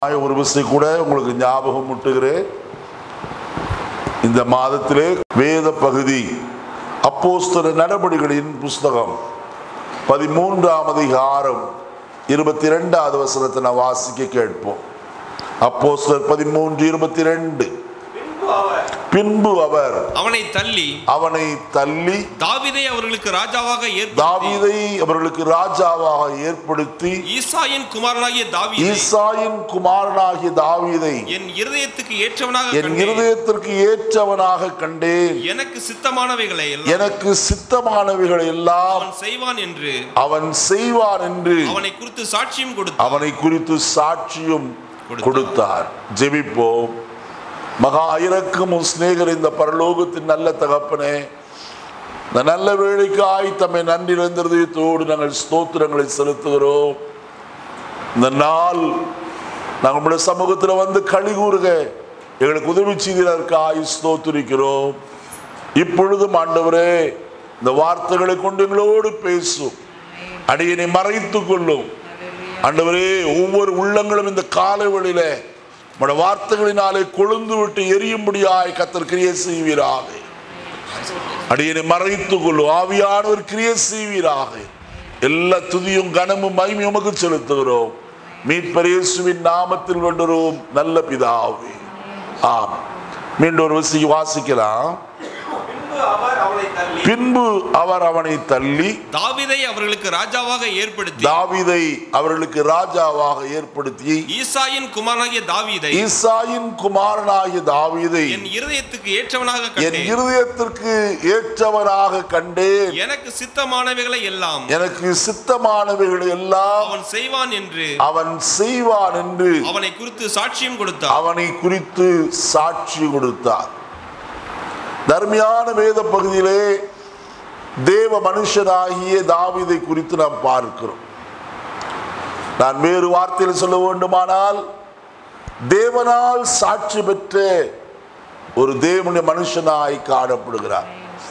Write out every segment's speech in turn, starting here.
ஒரு விஷயம் கூட உங்களுக்கு ஞாபகம் முட்டுகிறேன் இந்த மாதத்திலே வேத பகுதி அப்போஸ்தல நடபடிகளின் புஸ்தகம் பதிமூன்றாம் அதிகாரம் இருபத்தி ரெண்டாவது வசனத்தை நான் வாசிக்க கேட்போம் அப்போஸ்தலர் பதிமூன்று இருபத்தி ரெண்டு பின்பு அவர் பின்பு அவர் அவனை தள்ளி அவனை தள்ளி தாவீதை அவர்களுக்கு ராஜாவாக ஏற்படுத்தி தாவீதை அவர்களுக்கு ராஜாவாக ஏற்படுத்தி ஈசாயின் குமாரனாகிய தாவீதை ஈசாயின் குமாரனாகிய தாவீதை என் இருதயத்துக்கு ஏற்றவனாக என் கண்டேன். இருதயத்திற்கு ஏற்றவனாக கண்டேன் எனக்கு சித்தமானவைகளை எல்லாம் எனக்கு சித்தமானவைகளை எல்லாம் அவன் செய்வான் என்று அவன் செய்வான் என்று அவனை குறித்து சாட்சியம் கொடுத்தான் அவனை குறித்து சாட்சியும் கொடுத்தார். கொடுத்தார் ஜெபிப்போம் மகா இரக்கமும் சிநேகர் இந்த பரலோகத்தின் நல்ல தகப்பனே இந்த நல்ல வேலைக்காய் தம்மை நன்றி இருந்ததயத்தோடு நாங்கள் ஸ்தோத்திரங்களை செலுத்துகிறோம் இந்த நாள் நாங்கள் உங்களுடைய சமூகத்தில் வந்து களி கூறுக எங்களுக்கு உதவி செய்ததற்காய் ஸ்தோத்திரிக்கிறோம் இப்பொழுதும் ஆண்டவரே இந்த வார்த்தைகளை கொண்டு எங்களோடு பேசும் அடியனை மறைத்துக் கொள்ளும் ஆண்டவரே ஒவ்வொரு உள்ளங்களும் இந்த காலை வழியில உம்முடைய வார்த்தைகளினாலே கொழுந்து விட்டு எரியும்படியாய் கத்தர் கிரியை செய்வீராக அடியனை மறைத்துக் கொள்ளும் ஆவியானவர் கிரியை செய்வீராக எல்லா துதியும் கனமும் மகிமையும் உமக்கு செலுத்துகிறோம் மீட்பர் இயேசுவின் நாமத்தில் கொண்டுறோம் நல்ல பிதாவே ஆம் மீண்டும் ஒரு வசி வாசிக்கலாம் பின்பு அவர் அவனை தள்ளி பின்பு அவர் அவனை தள்ளி தாவீதை அவர்களுக்கு ராஜாவாக ஏற்படுத்தி தாவீதை அவர்களுக்கு ராஜாவாக ஏற்படுத்தி ஈசாயின் குமாரனாகிய தாவீதை ஈசாயின் குமாரனாகிய தாவீதை என் இருதயத்துக்கு ஏற்றவனாக என் கண்டேன் இருதயத்திற்கு ஏற்றவனாக கண்டேன் எனக்கு சித்தமானவைகளை எல்லாம் எனக்கு சித்தமானவைகளை எல்லாம் அவன் செய்வான் என்று அவன் செய்வான் என்று அவனை குறித்து சாட்சியம் கொடுத்தான் அவனை குறித்து சாட்சி கொடுத்தார் தர்மியான வேத பகுதியிலே தேவ மனுஷனாகிய தாவீதை குறித்து நாம் பார்க்கிறோம் நான் வேறு வார்த்தையில் சொல்ல வேண்டுமானால் தேவனால் சாட்சி பெற்ற ஒரு தேவனுடைய மனுஷனாய் காணப்படுகிறார்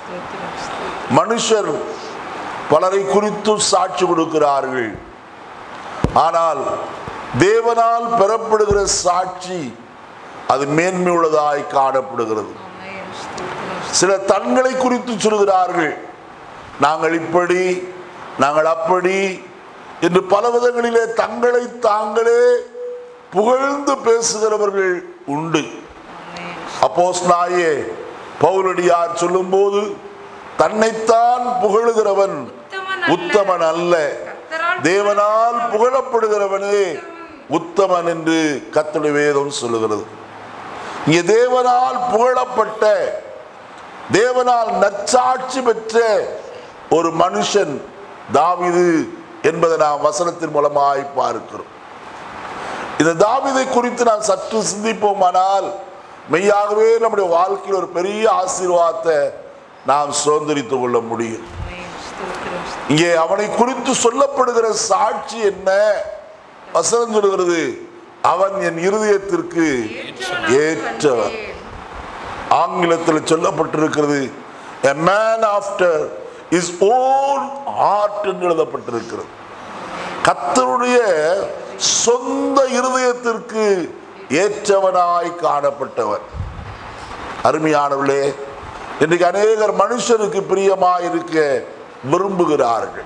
மனுஷர் பலரை குறித்தும் சாட்சி கொடுக்கிறார்கள் ஆனால் தேவனால் பெறப்படுகிற சாட்சி அது மேன்மையுள்ளதாய் காணப்படுகிறது சில தங்களை குறித்து சொல்கிறார்கள் நாங்கள் இப்படி நாங்கள் அப்படி என்று பல விதங்களிலே தங்களை தாங்களே புகழ்ந்து பேசுகிறவர்கள் உண்டு அப்போஸ் நாயே பவுலடியார் சொல்லும்போது தன்னைத்தான் புகழுகிறவன் உத்தமன் அல்ல தேவனால் புகழப்படுகிறவனே உத்தமன் என்று கர்த்தருடைய வேதம் சொல்லுகிறது இங்கே தேவனால் புகழப்பட்ட தேவனால் நற்சாட்சி பெற்ற ஒரு மனுஷன் தாவீது என்பதை நாம் வசனத்தின் மூலமாய் பார்க்கிறோம் இந்த தாவீதை குறித்து நாம் சற்று சிந்திப்போமானால் மெய்யாகவே நம்முடைய வாழ்க்கையில் ஒரு பெரிய ஆசீர்வாதத்தை நாம் சுதந்திரித்துக் கொள்ள முடியும் இங்கே அவனை குறித்து சொல்லப்படுகிற சாட்சி என்ன வசனம் சொல்கிறது அவன் என் இருதயத்திற்கு ஏற்றவன் ஆங்கிலத்தில் சொல்லப்பட்டிருக்கிறது a man after his own heart என்று எழுதப்பட்டிருக்கிறது கத்தருடைய சொந்த இருதயத்திற்கு ஏற்றவனாய் காணப்பட்டவன் அருமையானவர்களே இன்றைக்கு அநேகர் மனுஷனுக்கு பிரியமாய் இருக்க விரும்புகிறார்கள்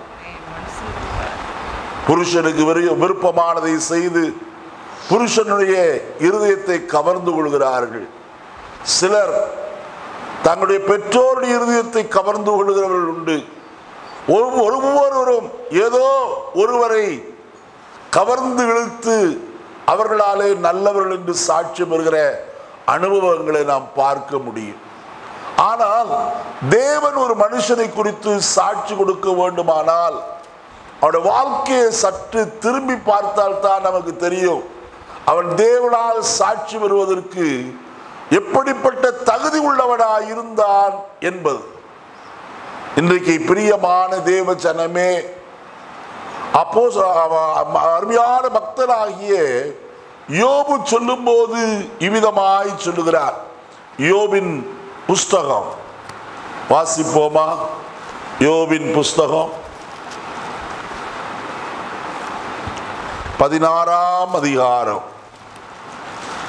புருஷனுக்கு விரு- விருப்பமானதை செய்து புருஷனுடைய இருதயத்தை கவர்ந்து கொள்கிறார்கள் சிலர் தங்களுடைய பெற்றோருடைய இருதயத்தை கவர்ந்து கொள்கிறவர்கள் உண்டு ஒரு- ஒவ்வொருவரும் ஏதோ ஒருவரை கவர்ந்து இழுத்து அவர்களாலே நல்லவர்கள் என்று சாட்சி பெறுகிற அனுபவங்களை நாம் பார்க்க முடியும் ஆனால் தேவன் ஒரு மனுஷனை குறித்து சாட்சி கொடுக்க வேண்டுமானால் அவனுடைய வாழ்க்கையை சற்று திரும்பி பார்த்தால் தான் நமக்கு தெரியும் அவன் தேவனால் சாட்சி பெறுவதற்கு எப்படிப்பட்ட தகுதி உள்ளவனாய் இருந்தான் என்பது இன்றைக்கு பிரியமான தேவ ஜனமே அப்போ அருமையான பக்தராகிய யோபு சொல்லும்போது இவ்விதமாய் சொல்லுகிறார் யோபின் புஸ்தகம் வாசிப்போமா யோபின் புஸ்தகம் பதினாறாம் அதிகாரம்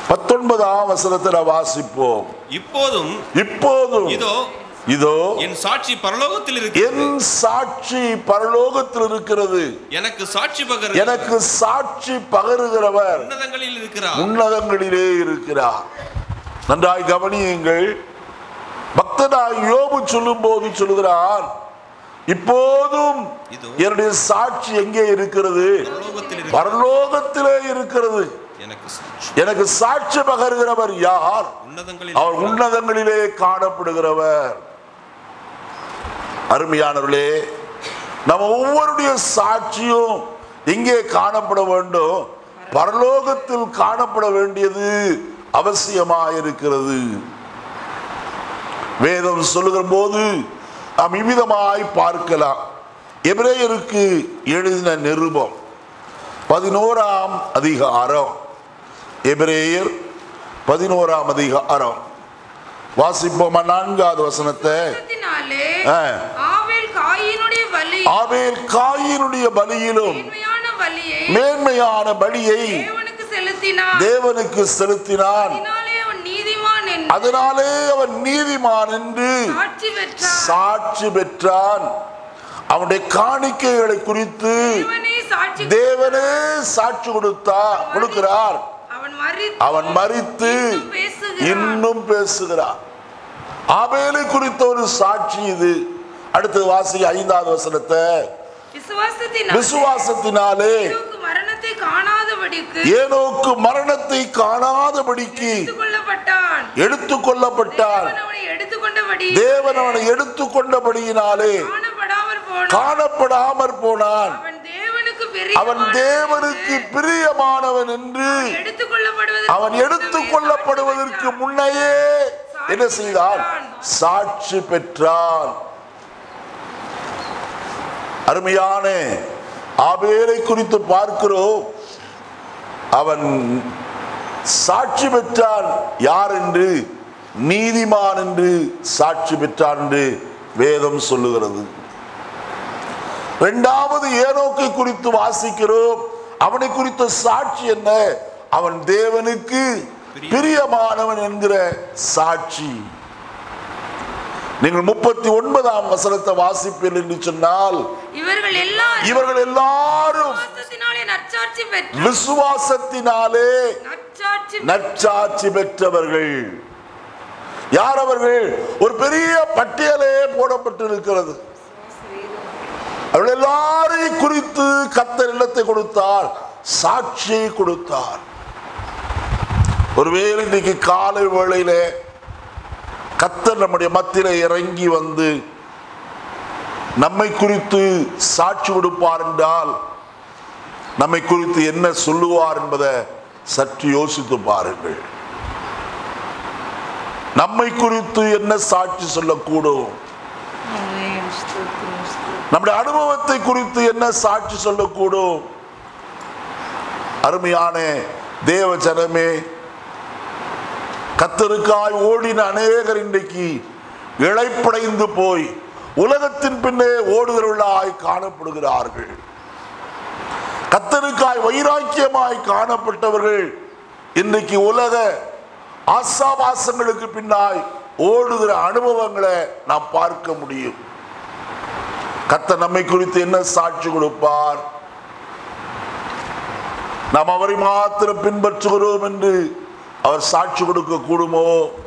பத்தொன்பதாம் வசனத்துல வாசிப்போம் இப்போதும் இப்போதும் இதோ இதோ என் சாட்சி பரலோகத்தில் இருக்கு என் சாட்சி பரலோகத்தில் இருக்கிறது எனக்கு சாட்சி பகர் எனக்கு சாட்சி பகருகிறவர் உன்னதங்களில் இருக்கிறார் உன்னதங்களிலே இருக்கிறார் நன்றாய் கவனியுங்கள் பக்தனாய் யோபு சொல்லும் போது சொல்லுகிறார் இப்போதும் இதோ என்னுடைய சாட்சி எங்கே இருக்கிறது பரலோகத்தில் இருக்கு பரலோகத்திலே இருக்கிறது எனக்கு சாட்சி எனக்கு சாட்சி பகருகிறவர் யார் உன்னதங்களில் அவர் உன்னதங்களிலே காணப்படுகிறவர் அருமையானவர்களே நம்ம ஒவ்வொருடைய சாட்சியும் எங்கே காணப்பட வேண்டும் பரலோகத்தில் காணப்பட வேண்டியது அவசியமாயிருக்கிறது வேதம் சொல்லுகிற போது நாம் இவ்விதமாய் பார்க்கலாம் எபிரேயருக்கு எழுதின நிருபம் பதினோராம் அதிகாரம் எபிரேயர் பதினோராம் அதிகாரம் வாசிப்போமா நான்காவது வசனத்தை விசுவாசத்தினாலே ஆ. ஆவேல் காயினுடைய பலி ஆவேல் காயினுடைய பலியிலும் மேன்மையான பலியை மேன்மையான பலியை தேவனுக்கு செலுத்தினான் தேவனுக்கு செலுத்தினான் அதனாலே அவன் நீதிமான் என்று அதனாலே அவன் நீதிமான் என்று சாட்சி பெற்றான் சாட்சி பெற்றான் அவனுடைய காணிக்கைகளை குறித்து தேவனே சாட்சி தேவனே சாட்சி கொடுத்தா கொடுக்கிறார் அவன் மறித்து அவன் மறித்து இன்னும் பேசுகிறான். இன்னும் பேசுகிறார் ஆபேலை குறித்த ஒரு சாட்சி இது அடுத்து வாசி ஐந்தாவது வசனத்தை விசுவாசத்தினாலே விசுவாசத்தினாலே ஏனோக்கு மரணத்தை காணாதபடிக்கு ஏனோக்கு மரணத்தை காணாதபடிக்கு கொள்ளப்பட்டான் எடுத்துக் கொள்ளப்பட்டான் தேவன் அவனை எடுத்துக்கொண்டபடி தேவன் அவனை எடுத்துக் கொண்டபடியினாலே காணப்படாமற் போனான் காணப்படாமற் போனான் அவன் தேவனுக்கு பெரிய அவன் தேவனுக்கு பிரியமானவன் என்று எடுத்துக்கொள்ளப்படுவதற்கு அவன் எடுத்துக் கொள்ளப்படுவதற்கு முன்னையே என்ன செய்தான் சாட்சி பெற்றான் அருமையான ஆபேலை குறித்து பார்க்கிறோம் அவன் சாட்சி பெற்றான் யார் என்று நீதிமான் என்று சாட்சி பெற்றான் என்று வேதம் சொல்லுகிறது இரண்டாவது ஏனோக்கை குறித்து வாசிக்கிறோம் அவனை குறித்த சாட்சி என்ன அவன் தேவனுக்கு பிரியமானவன் என்கிற சாட்சி நீங்கள் முப்பத்தி ஒன்பதாம் வசனத்தை வாசிப்பீர்கள் என்று சொன்னால் இவர்கள் எல்லாரும் இவர்கள் எல்லாரும் விசுவாசத்தினாலே நற்சாட்சி பெற்று விசுவாசத்தினாலே நற்சாட்சி நற்சாட்சி பெற்றவர்கள் யார் அவர்கள் ஒரு பெரிய பட்டியலே போடப்பட்டிருக்கிறது அவர்கள் எல்லாரையும் குறித்து கத்தர் இல்லத்தை கொடுத்தார் சாட்சியை கொடுத்தார் ஒருவேளை இன்னைக்கு காலை வேளையில கத்தர் நம்முடைய மத்தியில இறங்கி வந்து நம்மை குறித்து சாட்சி கொடுப்பார் என்றால் நம்மை குறித்து என்ன சொல்லுவார் என்பதை சற்று யோசித்து பாருங்கள் நம்மை குறித்து என்ன சாட்சி சொல்லக்கூடும் நம்முடைய அனுபவத்தை குறித்து என்ன சாட்சி சொல்லக்கூடும் அருமையான தேவ ஜனமே கத்தருக்காய் ஓடின அநேகர் இன்றைக்கு இழைப்படைந்து போய் உலகத்தின் பின்னே ஓடுகிறவர்களாய் காணப்படுகிறார்கள் கத்தருக்காய் வைராக்கியமாய் காணப்பட்டவர்கள் இன்னைக்கு உலக ஆசாபாசங்களுக்கு பின்னாய் ஓடுகிற அனுபவங்களை நாம் பார்க்க முடியும் கத்தர் நம்மை குறித்து என்ன சாட்சி கொடுப்பார் நாம் அவரை மாத்திரம் பின்பற்றுகிறோம் என்று அவர் சாட்சி கொடுக்க கூடுமோ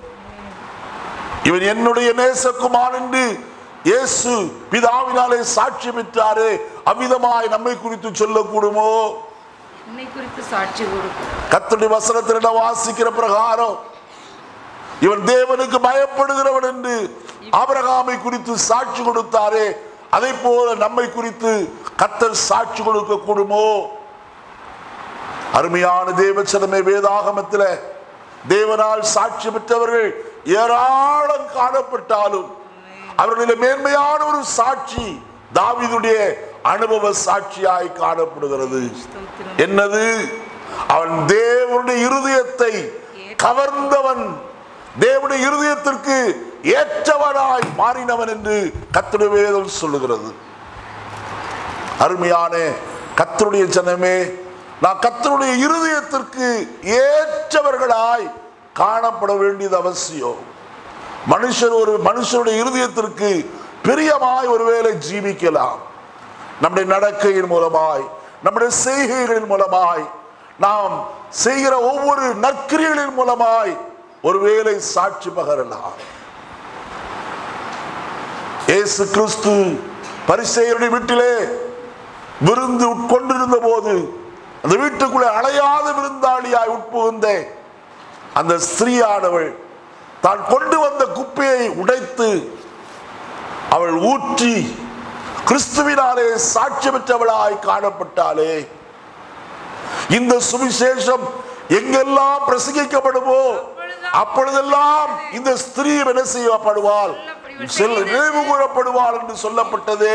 இவன் என்னுடைய நேசகுமார் என்று இயேசு பிதாவினாலே சாட்சி பெற்றாரே அவ்விதமாய் நம்மை குறித்து சொல்லக்கூடுமோ என்னை குறித்து சாட்சி கொடுக்கிறார் கத்துடைய வசனத்தில் நான் வாசிக்கிற பிரகாரம் இவன் தேவனுக்கு பயப்படுகிறவன் என்று ஆபிரகாமை குறித்து சாட்சி கொடுத்தாரே அதை போல நம்மை குறித்து கத்தர் சாட்சி கொடுக்க கூடுமோ அருமையான தேவச்சனமே வேதாகமத்தில் தேவனால் சாட்சி பெற்றவர்கள் ஏராளம் காணப்பட்டாலும் அவர்களில் மேன்மையான ஒரு சாட்சி தாவீதுடைய அனுபவ சாட்சியாய் காணப்படுகிறது என்னது அவன் தேவனுடைய இருதயத்தை கவர்ந்தவன் தேவனுடைய இருதயத்திற்கு ஏற்றவனாய் மாறினவன் என்று கர்த்தருடைய வேதம் சொல்லுகிறது அருமையான கத்தருடைய ஜனமே நான் கத்தருடைய இருதயத்திற்கு ஏற்ற கரையற்றவர்களாய் காணப்பட வேண்டியது அவசியம் மனுஷர் ஒரு மனுஷனுடைய இருதயத்திற்கு பிரியமாய் ஒருவேளை ஜீவிக்கலாம் நம்முடைய நடக்கையின் மூலமாய் நம்முடைய செய்கைகளின் மூலமாய் நாம் செய்கிற ஒவ்வொரு நற்கிரியர்களின் மூலமாய் ஒருவேளை சாட்சி பகரலாம் இயேசு கிறிஸ்து பரிசேயருடைய வீட்டிலே விருந்து உட்கொண்டிருந்த போது அந்த வீட்டுக்குள்ளே அலையாத விருந்தாளியாய் உட்புகுந்த அந்த ஸ்திரீயானவள் தான் கொண்டு வந்த குப்பையை உடைத்து அவள் ஊற்றி கிறிஸ்துவினாலே சாட்சி பெற்றவளாய் காணப்பட்டாளே இந்த சுவிசேஷம் எங்கெல்லாம் பிரசங்கிக்கப்படுமோ அப்பொழுதெல்லாம் இந்த ஸ்திரீ என்ன செய்யப்படுவாள் செல் நினைவு கூறப்படுவாள் என்று சொல்லப்பட்டதே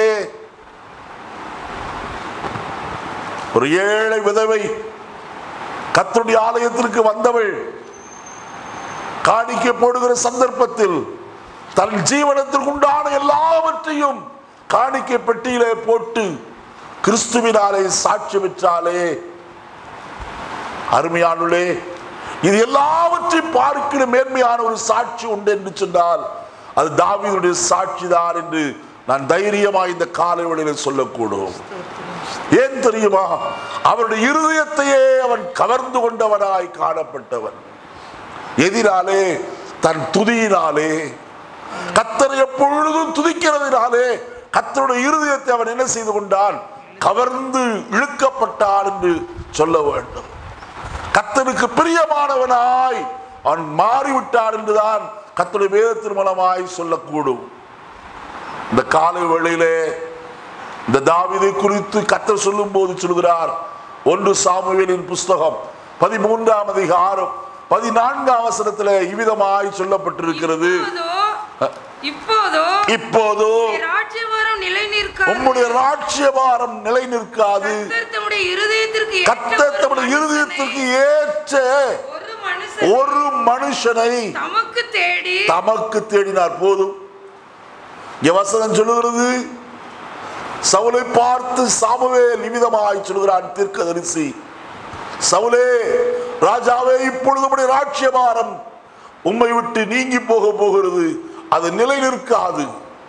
ஒரு ஏழை விதவை கத்தருடைய ஆலயத்திற்கு வந்தவள் காணிக்கை போடுகிற சந்தர்ப்பத்தில் தன் ஜீவனத்திற்கு உண்டான எல்லாவற்றையும் காணிக்கை பெட்டியிலே போட்டு கிறிஸ்துவினாலே சாட்சி பெற்றாலே அருமையானுள்ளே இது எல்லாவற்றையும் பார்க்கிற மேன்மையான ஒரு சாட்சி உண்டு என்று சொன்னால் அது தாவீதுடைய சாட்சிதான் என்று நான் தைரியமாக இந்த காலை வேளையில் சொல்லக்கூடும் ஏன் தெரியுமா அவருடைய இருதயத்தையே அவன் கவர்ந்து கொண்டவனாய் காணப்பட்டவன் எதிராலே தன் துதியினாலே கத்தரை எப்பொழுதும் துதிக்கிறதினாலே கத்தருடைய இருதயத்தை அவன் என்ன செய்து கொண்டான் கவர்ந்து இழுக்கப்பட்டான் என்று சொல்ல வேண்டும் கத்தனுக்கு பிரியமானவனாய் அவன் மாறிவிட்டான் என்றுதான் கத்தருடைய வேதத்தின் மூலமாய் சொல்லக்கூடும் இந்த காலை வேளையிலே இந்த தாவீதை குறித்து கத்தர் சொல்லும் போது சொல்கிறார் ஒன்று சாமுவேலின் புஸ்தகம் பதிமூன்றாம் அதிகாரம் பதினான்காம் அவசரத்துல இவ்விதமாய் சொல்லப்பட்டிருக்கிறது இப்போதோ இப்போதோ இப்போதோ உம்முடைய ராஜ்யபாரம் நிலை நிற்காது உம்முடைய ராட்சியபாரம் நிலை நிற்காது கர்த்தர் தம்முடைய இருதயத்திற்கு ஏற்ற கத்தர் தம்முடைய ஒரு இருதயத்திற்கு மனுஷனை, ஏற்ற ஒரு மனுஷன் ஒரு மனுஷனை தமக்கு தேடி தமக்கு தேடினார் போதும் இங்க வசனம் சொல்லுகிறது சவுலை பார்த்து சாமுவேல் நிமிதமாய் சொல்கிறான் தீர்க்கதரிசி சவுலே ராஜாவே இப்பொழுது உம்முடைய ராட்சியபாரம் உம்மை விட்டு நீங்கி போக போகிறது அது நிலை நிற்காது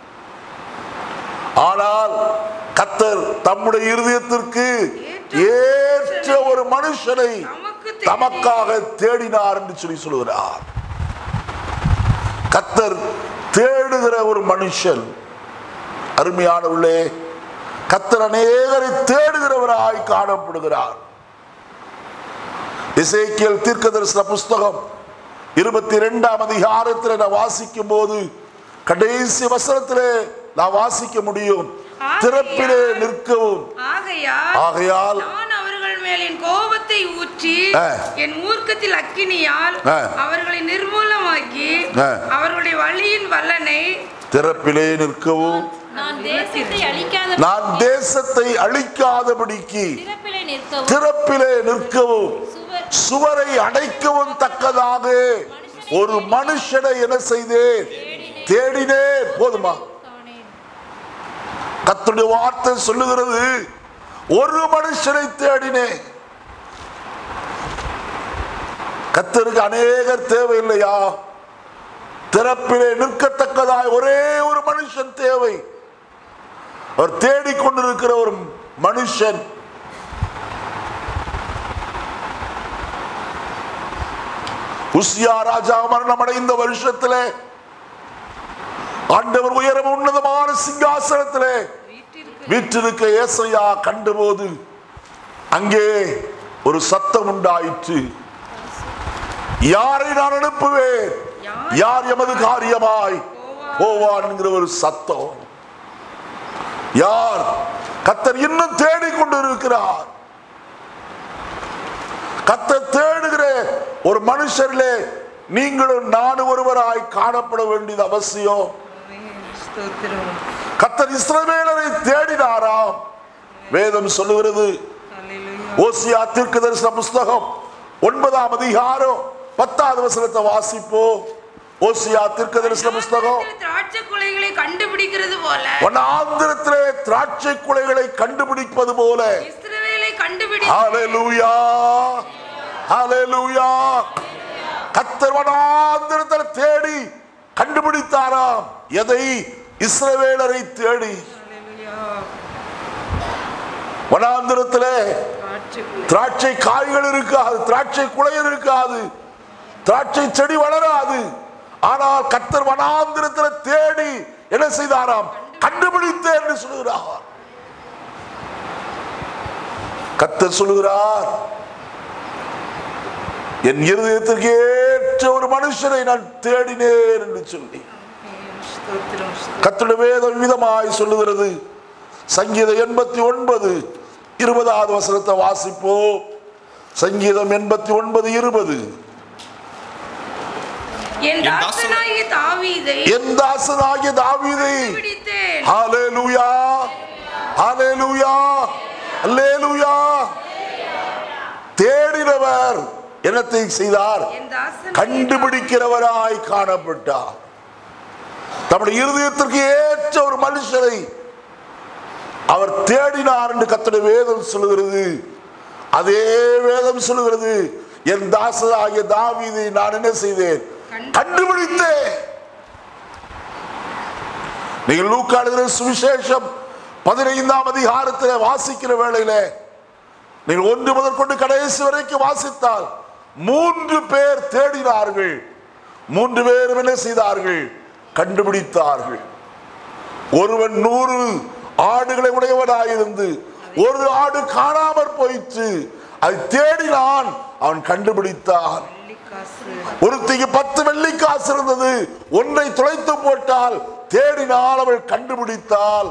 ஆனால் கத்தர் தம்முடைய இருதயத்திற்கு ஏற்ற ஒரு மனுஷனை தமக்கு தேடி தமக்காக தேடினார் என்று சொல்லி சொல்கிறார் கத்தர் தேடுகிற ஒரு மனுஷன் அருமையானவர்களே கத்தர் அநேகரை தேடுகிறவராய் காணப்படுகிறார் இசைக்கியல் தீர்க்க தரிசன புஸ்தகம் இருபத்தி இரண்டாம் அதிகாரத்தில் நான் வாசிக்கும் போது கடைசி வசனத்திலே நான் வாசிக்க முடியும் திறப்பிலே நிற்கவும் ஆகையால் ஆகையால் நான் அவர்கள் மேல் என் கோபத்தை ஊற்றி ஆ. என் மூர்க்கத்தில் அக்கினியால் ஆ. அவர்களை நிர்மூலமாக்கி ஆ. அவர்களுடைய வழியின் வல்லனை திறப்பிலே நிற்கவும் நான் தேசத்தை அழிக்காத நான் தேசத்தை அழிக்காதபடிக்கு திறப்பிலே நிற்கவும் திறப்பிலே நிற்கவும் சுவர் சுவரை அடைக்கவும் தக்கதாக ஒரு மனுஷனை என்ன செய்தேன் தேடினே போதுமா காணேன் கத்துடைய வார்த்தை சொல்லுகிறது ஒரு மனுஷனை தேடினே கத்தருக்கு அநேகர் தேவையில்லையா திறப்பிலே நிற்கத்தக்கதாய் ஒரே ஒரு மனுஷன் தேவை அவர் தேடிக்கொண்டிருக்கிற ஒரு மனுஷன் உசியா ராஜா மரணம் அடைந்த வருஷத்திலே ஆண்டவர் உயரம் உன்னதமான சிங்காசனத்திலே வீட்டிற்கு வீற்றிருக்க ஏசையா கண்டபோது அங்கே ஒரு சத்தம் உண்டாயிற்று யாரை நான் அனுப்புவேன் யார் எமது காரியமாய் போவான் என்கிற ஒரு சத்தம் யார் கத்தர் இன்னும் தேடிக்கொண்டிருக்கிறார் கத்தர் தேடுகிற ஒரு மனுஷரிலே நீங்களும் நானும் ஒருவராய் காணப்பட வேண்டியது அவசியம் ஸ்தோத்திரம் கத்தர் இஸ்ரவேலரை தேடினாராம் வேதம் சொல்லுகிறது அல்லேலூயா ஓசியா தீர்க்க தரிசன புஸ்தகம் ஒன்பதாம் அதிகாரம் பத்தாவது வசனத்தை வாசிப்போம் ஓசியா தீர்க்க தரிசன புஸ்தகம் திராட்சை குலைகளை கண்டுபிடிக்கிறது போல வனாந்திரத்திலே திராட்சை குலைகளை கண்டுபிடிப்பது போல இஸ்ரவேலை கண்டுபிடி ஹalleluya ஹalleluya கத்தர் வனாந்திரத்தில் தேடி கண்டுபிடித்தாராம் எதை இஸ்ரவேலரை தேடி ஹalleluya வனாந்திரத்திலே காற்றுக்குள்ளே திராட்சை காய்கள் இருக்காது திராட்சை குலையர் இருக்காது திராட்சை செடி வளராது ஆனால் கத்தர் வனாந்திரத்தில் தேடி என்ன செய்தாராம் கண்டுபிடித்தேன் என்று சொல்லுகிறார் கத்தர் சொல்லுகிறார் என் இருதயத்திற்கு ஏற்ற ஒரு மனுஷனை நான் தேடினேன் என்று சொல்லி ஸ்தோத்திரம் ஸ்தோத்திரம். கத்துடைய வேதம் விதமாய் சொல்லுகிறது சங்கீதம் எண்பத்தி ஒன்பது இருபதாவது வசனத்தை வாசிப்போம் சங்கீதம் எண்பத்தி ஒன்பது இருபது என் என் தாசன் தாசனாகிய தாவீதை என் தாசனாகிய தாவீதை பிடித்தேன் ஹalleluya ஹalleluya ஹalleluya தேடினவர் என்னத்தை செய்தார் என் தாசனாகிய கண்டுபிடிக்கிறவராய் காணப்பட்டார் தம்முடைய இருதயத்திற்கு ஏற்ற ஒரு மனுஷரை அவர் தேடினார் என்று கத்தோட வேதம் சொல்லுகிறது அதே வேதம் சொல்லுகிறது என் தாசராகிய தாவீதை நான் என்ன செய்தேன் கண்டுபிடித்தேன் நீங்கள் லூக்காடுகிற சுவிசேஷம் பதினைந்தாம் அதிகாரத்தில் வாசிக்கிற வேளையில நீங்கள் ஒன்று முதல் கொண்டு கடைசி வரைக்கும் வாசித்தால் மூன்று பேர் தேடினார்கள் மூன்று பேரும் என்ன செய்தார்கள் கண்டுபிடித்தார்கள் ஒருவன் நூறு ஆடுகளை உடையவனாயிருந்து ஒரு ஆடு காணாமற் போயிற்று அதை தேடினான் அவன் கண்டுபிடித்தான் வெள்ளிக்காசு ஒருத்திக்கு பத்து வெள்ளி காசு இருந்தது ஒன்றை துளைத்து போட்டால் தேடினால் அவள் கண்டுபிடித்தாள்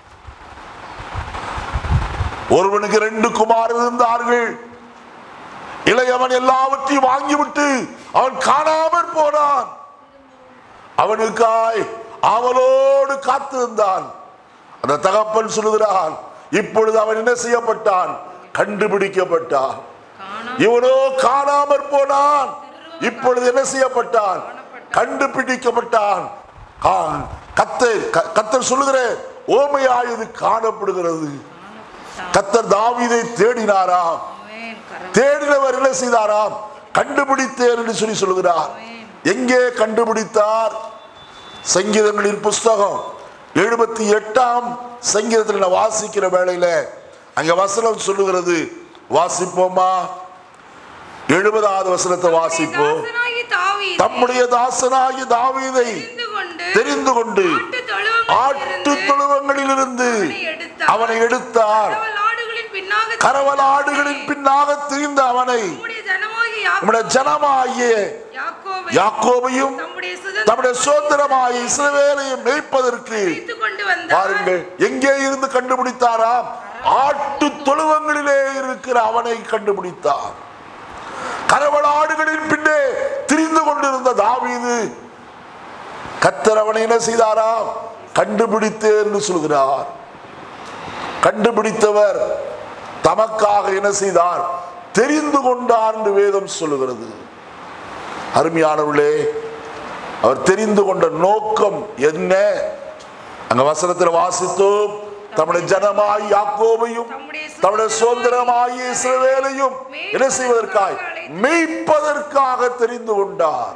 ஒருவனுக்கு ரெண்டு குமார் இருந்தார்கள் இளையவன் எல்லாவற்றையும் வாங்கிவிட்டு அவன் காணாமற் போனான் அவனுக்காய் அவளோடு காத்திருந்தான் அந்த தகப்பன் சொல்லுகிறான் இப்பொழுது அவன் என்ன செய்யப்பட்டான் கண்டுபிடிக்கப்பட்டான் காணாம இவனோ காணாமற் போனான் இப்பொழுது என்ன செய்யப்பட்டான் கண்டுபிடிக்கப்பட்டான் கா- கத்தர் க- கத்தர் சொல்லுகிற ஓமையாய் இது காணப்படுகிறது கத்தர் தாவீதை தேடினாராம் ஆமென். கரம் தேடினவர் என்ன செய்தாராம் கண்டுபிடித்தேன் என்று சொல்லி சொல்லுகிறார் எங்கே கண்டுபிடித்தார் சங்கீதங்களின் புஸ்தகம் எழுபத்தி எட்டாம் சங்கீதத்தில் நான் வாசிக்கிற வேளையில அங்க வசனம் சொல்லுகிறது வாசிப்போமா எழுபதாவது வசனத்தை வாசிப்போம் தாசனாகிய தாவீதை தம்முடைய தாசனாகிய தாவீதை தெரிந்து கொண்டு தெரிந்து கொண்டு ஆட்டு ஆட்டு தொழுவங்களிலிருந்து தொழுவங்களிலிருந்து அவனை எடுத்தார் கரவல் ஆடுகளின் பின்னாக கரவல் ஆடுகளின் பின்னாக திரிந்த அவனை நம்முடைய ஜனமாகிய நம்முடைய ஜனமாகிய யாக்கோபை யாக்கோபையும் தம்முடைய நம்முடைய சுதந்திரமாகிய இஸ்ரவேலையும் மேய்ப்பதற்கு வைத்துக் கொண்டு வந்தார் பாருங்கள் எங்கே இருந்து கண்டுபிடித்தாராம் ஆட்டு தொழுவங்களிலே இருக்கிற அவனை கண்டுபிடித்தார் கரவல் ஆடுகளின் பின்னே திரிந்து கொண்டிருந்த தாவீது கத்தர் அவனை என்ன செய்தாராம் கண்டுபிடித்தேன் என்று சொல்கிறார் கண்டுபிடித்தவர் தமக்காக என்ன செய்தார் தெரிந்து கொண்டார் என்று வேதம் சொல்லுகிறது அருமையானவர்களே அவர் தெரிந்து கொண்ட நோக்கம் என்ன அங்க வசனத்தில் வாசித்தோம் தம்முடைய ஜனமாய் யாக்கோபையும் தம்முடைய சுதந்திரமாய் இஸ்ரவேலையும் என்ன செய்வதற்காய் மெய்ப்பதற்காக தெரிந்து கொண்டார்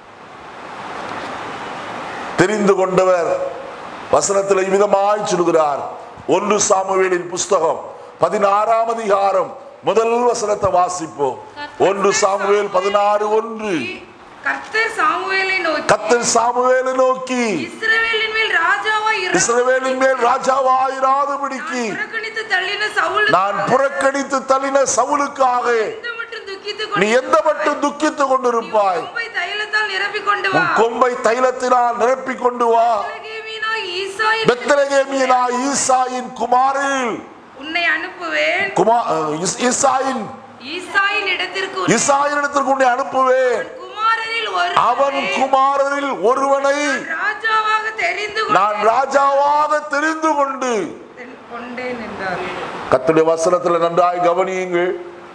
தெரிந்து கொண்டவர் வசனத்தில் இவ்விதமாய் சொல்கிறார் ஒன்று சாமுவேலின் புஸ்தகம் பதினாறாம் அதிகாரம் முதல் வசனத்தை வாசிப்போம் ஒன்று சாமுவேல் பதினாறு ஒன்று கர்த்தர் சாமுவேலை நோக்கி கத்தர் சாமுவேலை நோக்கி இஸ்ரவேலின் மேல் ராஜாவாய் இரு இஸ்ரவேலின் மேல் ராஜாவாயிராதபடிக்கு புறக்கணித்து தள்ளின சவுல் நான் புறக்கணித்து தள்ளின சவுலுக்காக எந்த மட்டும் துக்கித்துக் நீ கொண்டு எந்த மட்டும் துக்கித்துக் கொண்டிருப்பாய் கொம்பை தைலத்தால் நிரப்பிக் கொண்டு வா உன் கொம்பை தைலத்தினால் நிரப்பிக் கொண்டு வா பெத்லகேமியனாய் ஈசாயின் பெத்தலகேமியனா ஈசாயின் குமாரில் உன்னை அனுப்புவேன் குமா அஹ், இஸ்- ஈசாயின் ஈசாயின் இடத்திற்கு உன்னை ஈசாயின் இடத்திற்கு உன்னை அனுப்புவேன் குமாரனில் ஒரு அவன் குமாரரில் ஒருவனை ராஜாவாக தெரிந்து நான் கொண்டேன் ராஜாவாக தெரிந்து கொண்டு கொண்டேன் என்றார் கத்துடைய வசனத்தில் நன்றாய் கவனியுங்கள்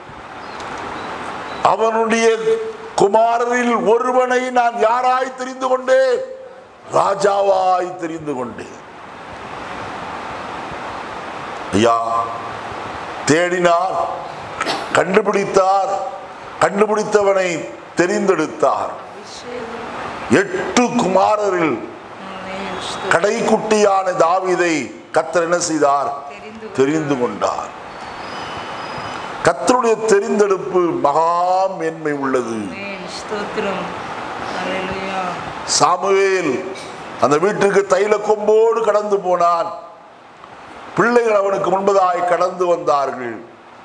அவனுடைய குமாரரில் ஒருவனை நான் யாராய் தெரிந்து கொண்டேன் ராஜாவாய் தெரிந்து கொண்டேன் ஐயா தேடினார் கண்டுபிடித்தார் கண்டுபிடித்தவனை தெரிந்தெடுத்தார் எட்டு குமாரரில் கடைக்குட்டியான தாவீதை கத்தர் என்ன செய்தார் தெரிந்து தெரிந்து கொண்டார் கத்தருடைய தெரிந்தெடுப்பு மகா மேன்மை உள்ளது ஆமென். ஸ்தோத்திரம் ஹalleluya சாமுவேல் அந்த வீட்டுக்கு தைல கொம்போடு கடந்து போனான் பிள்ளைகள் அவனுக்கு முன்பதாய் கடந்து வந்தார்கள்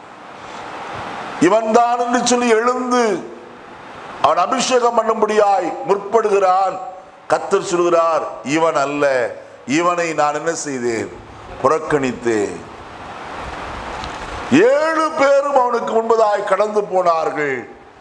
இவன் தான் என்று சொல்லி எழுந்து அவன் அபிஷேகம் பண்ணும்படியாய் முற்படுகிறான் கத்தர் சொல்கிறார் இவன் அல்ல இவனை நான் என்ன செய்தேன் புறக்கணித்தேன் ஏழு பேரும் அவனுக்கு முன்பதாய் கடந்து போனார்கள்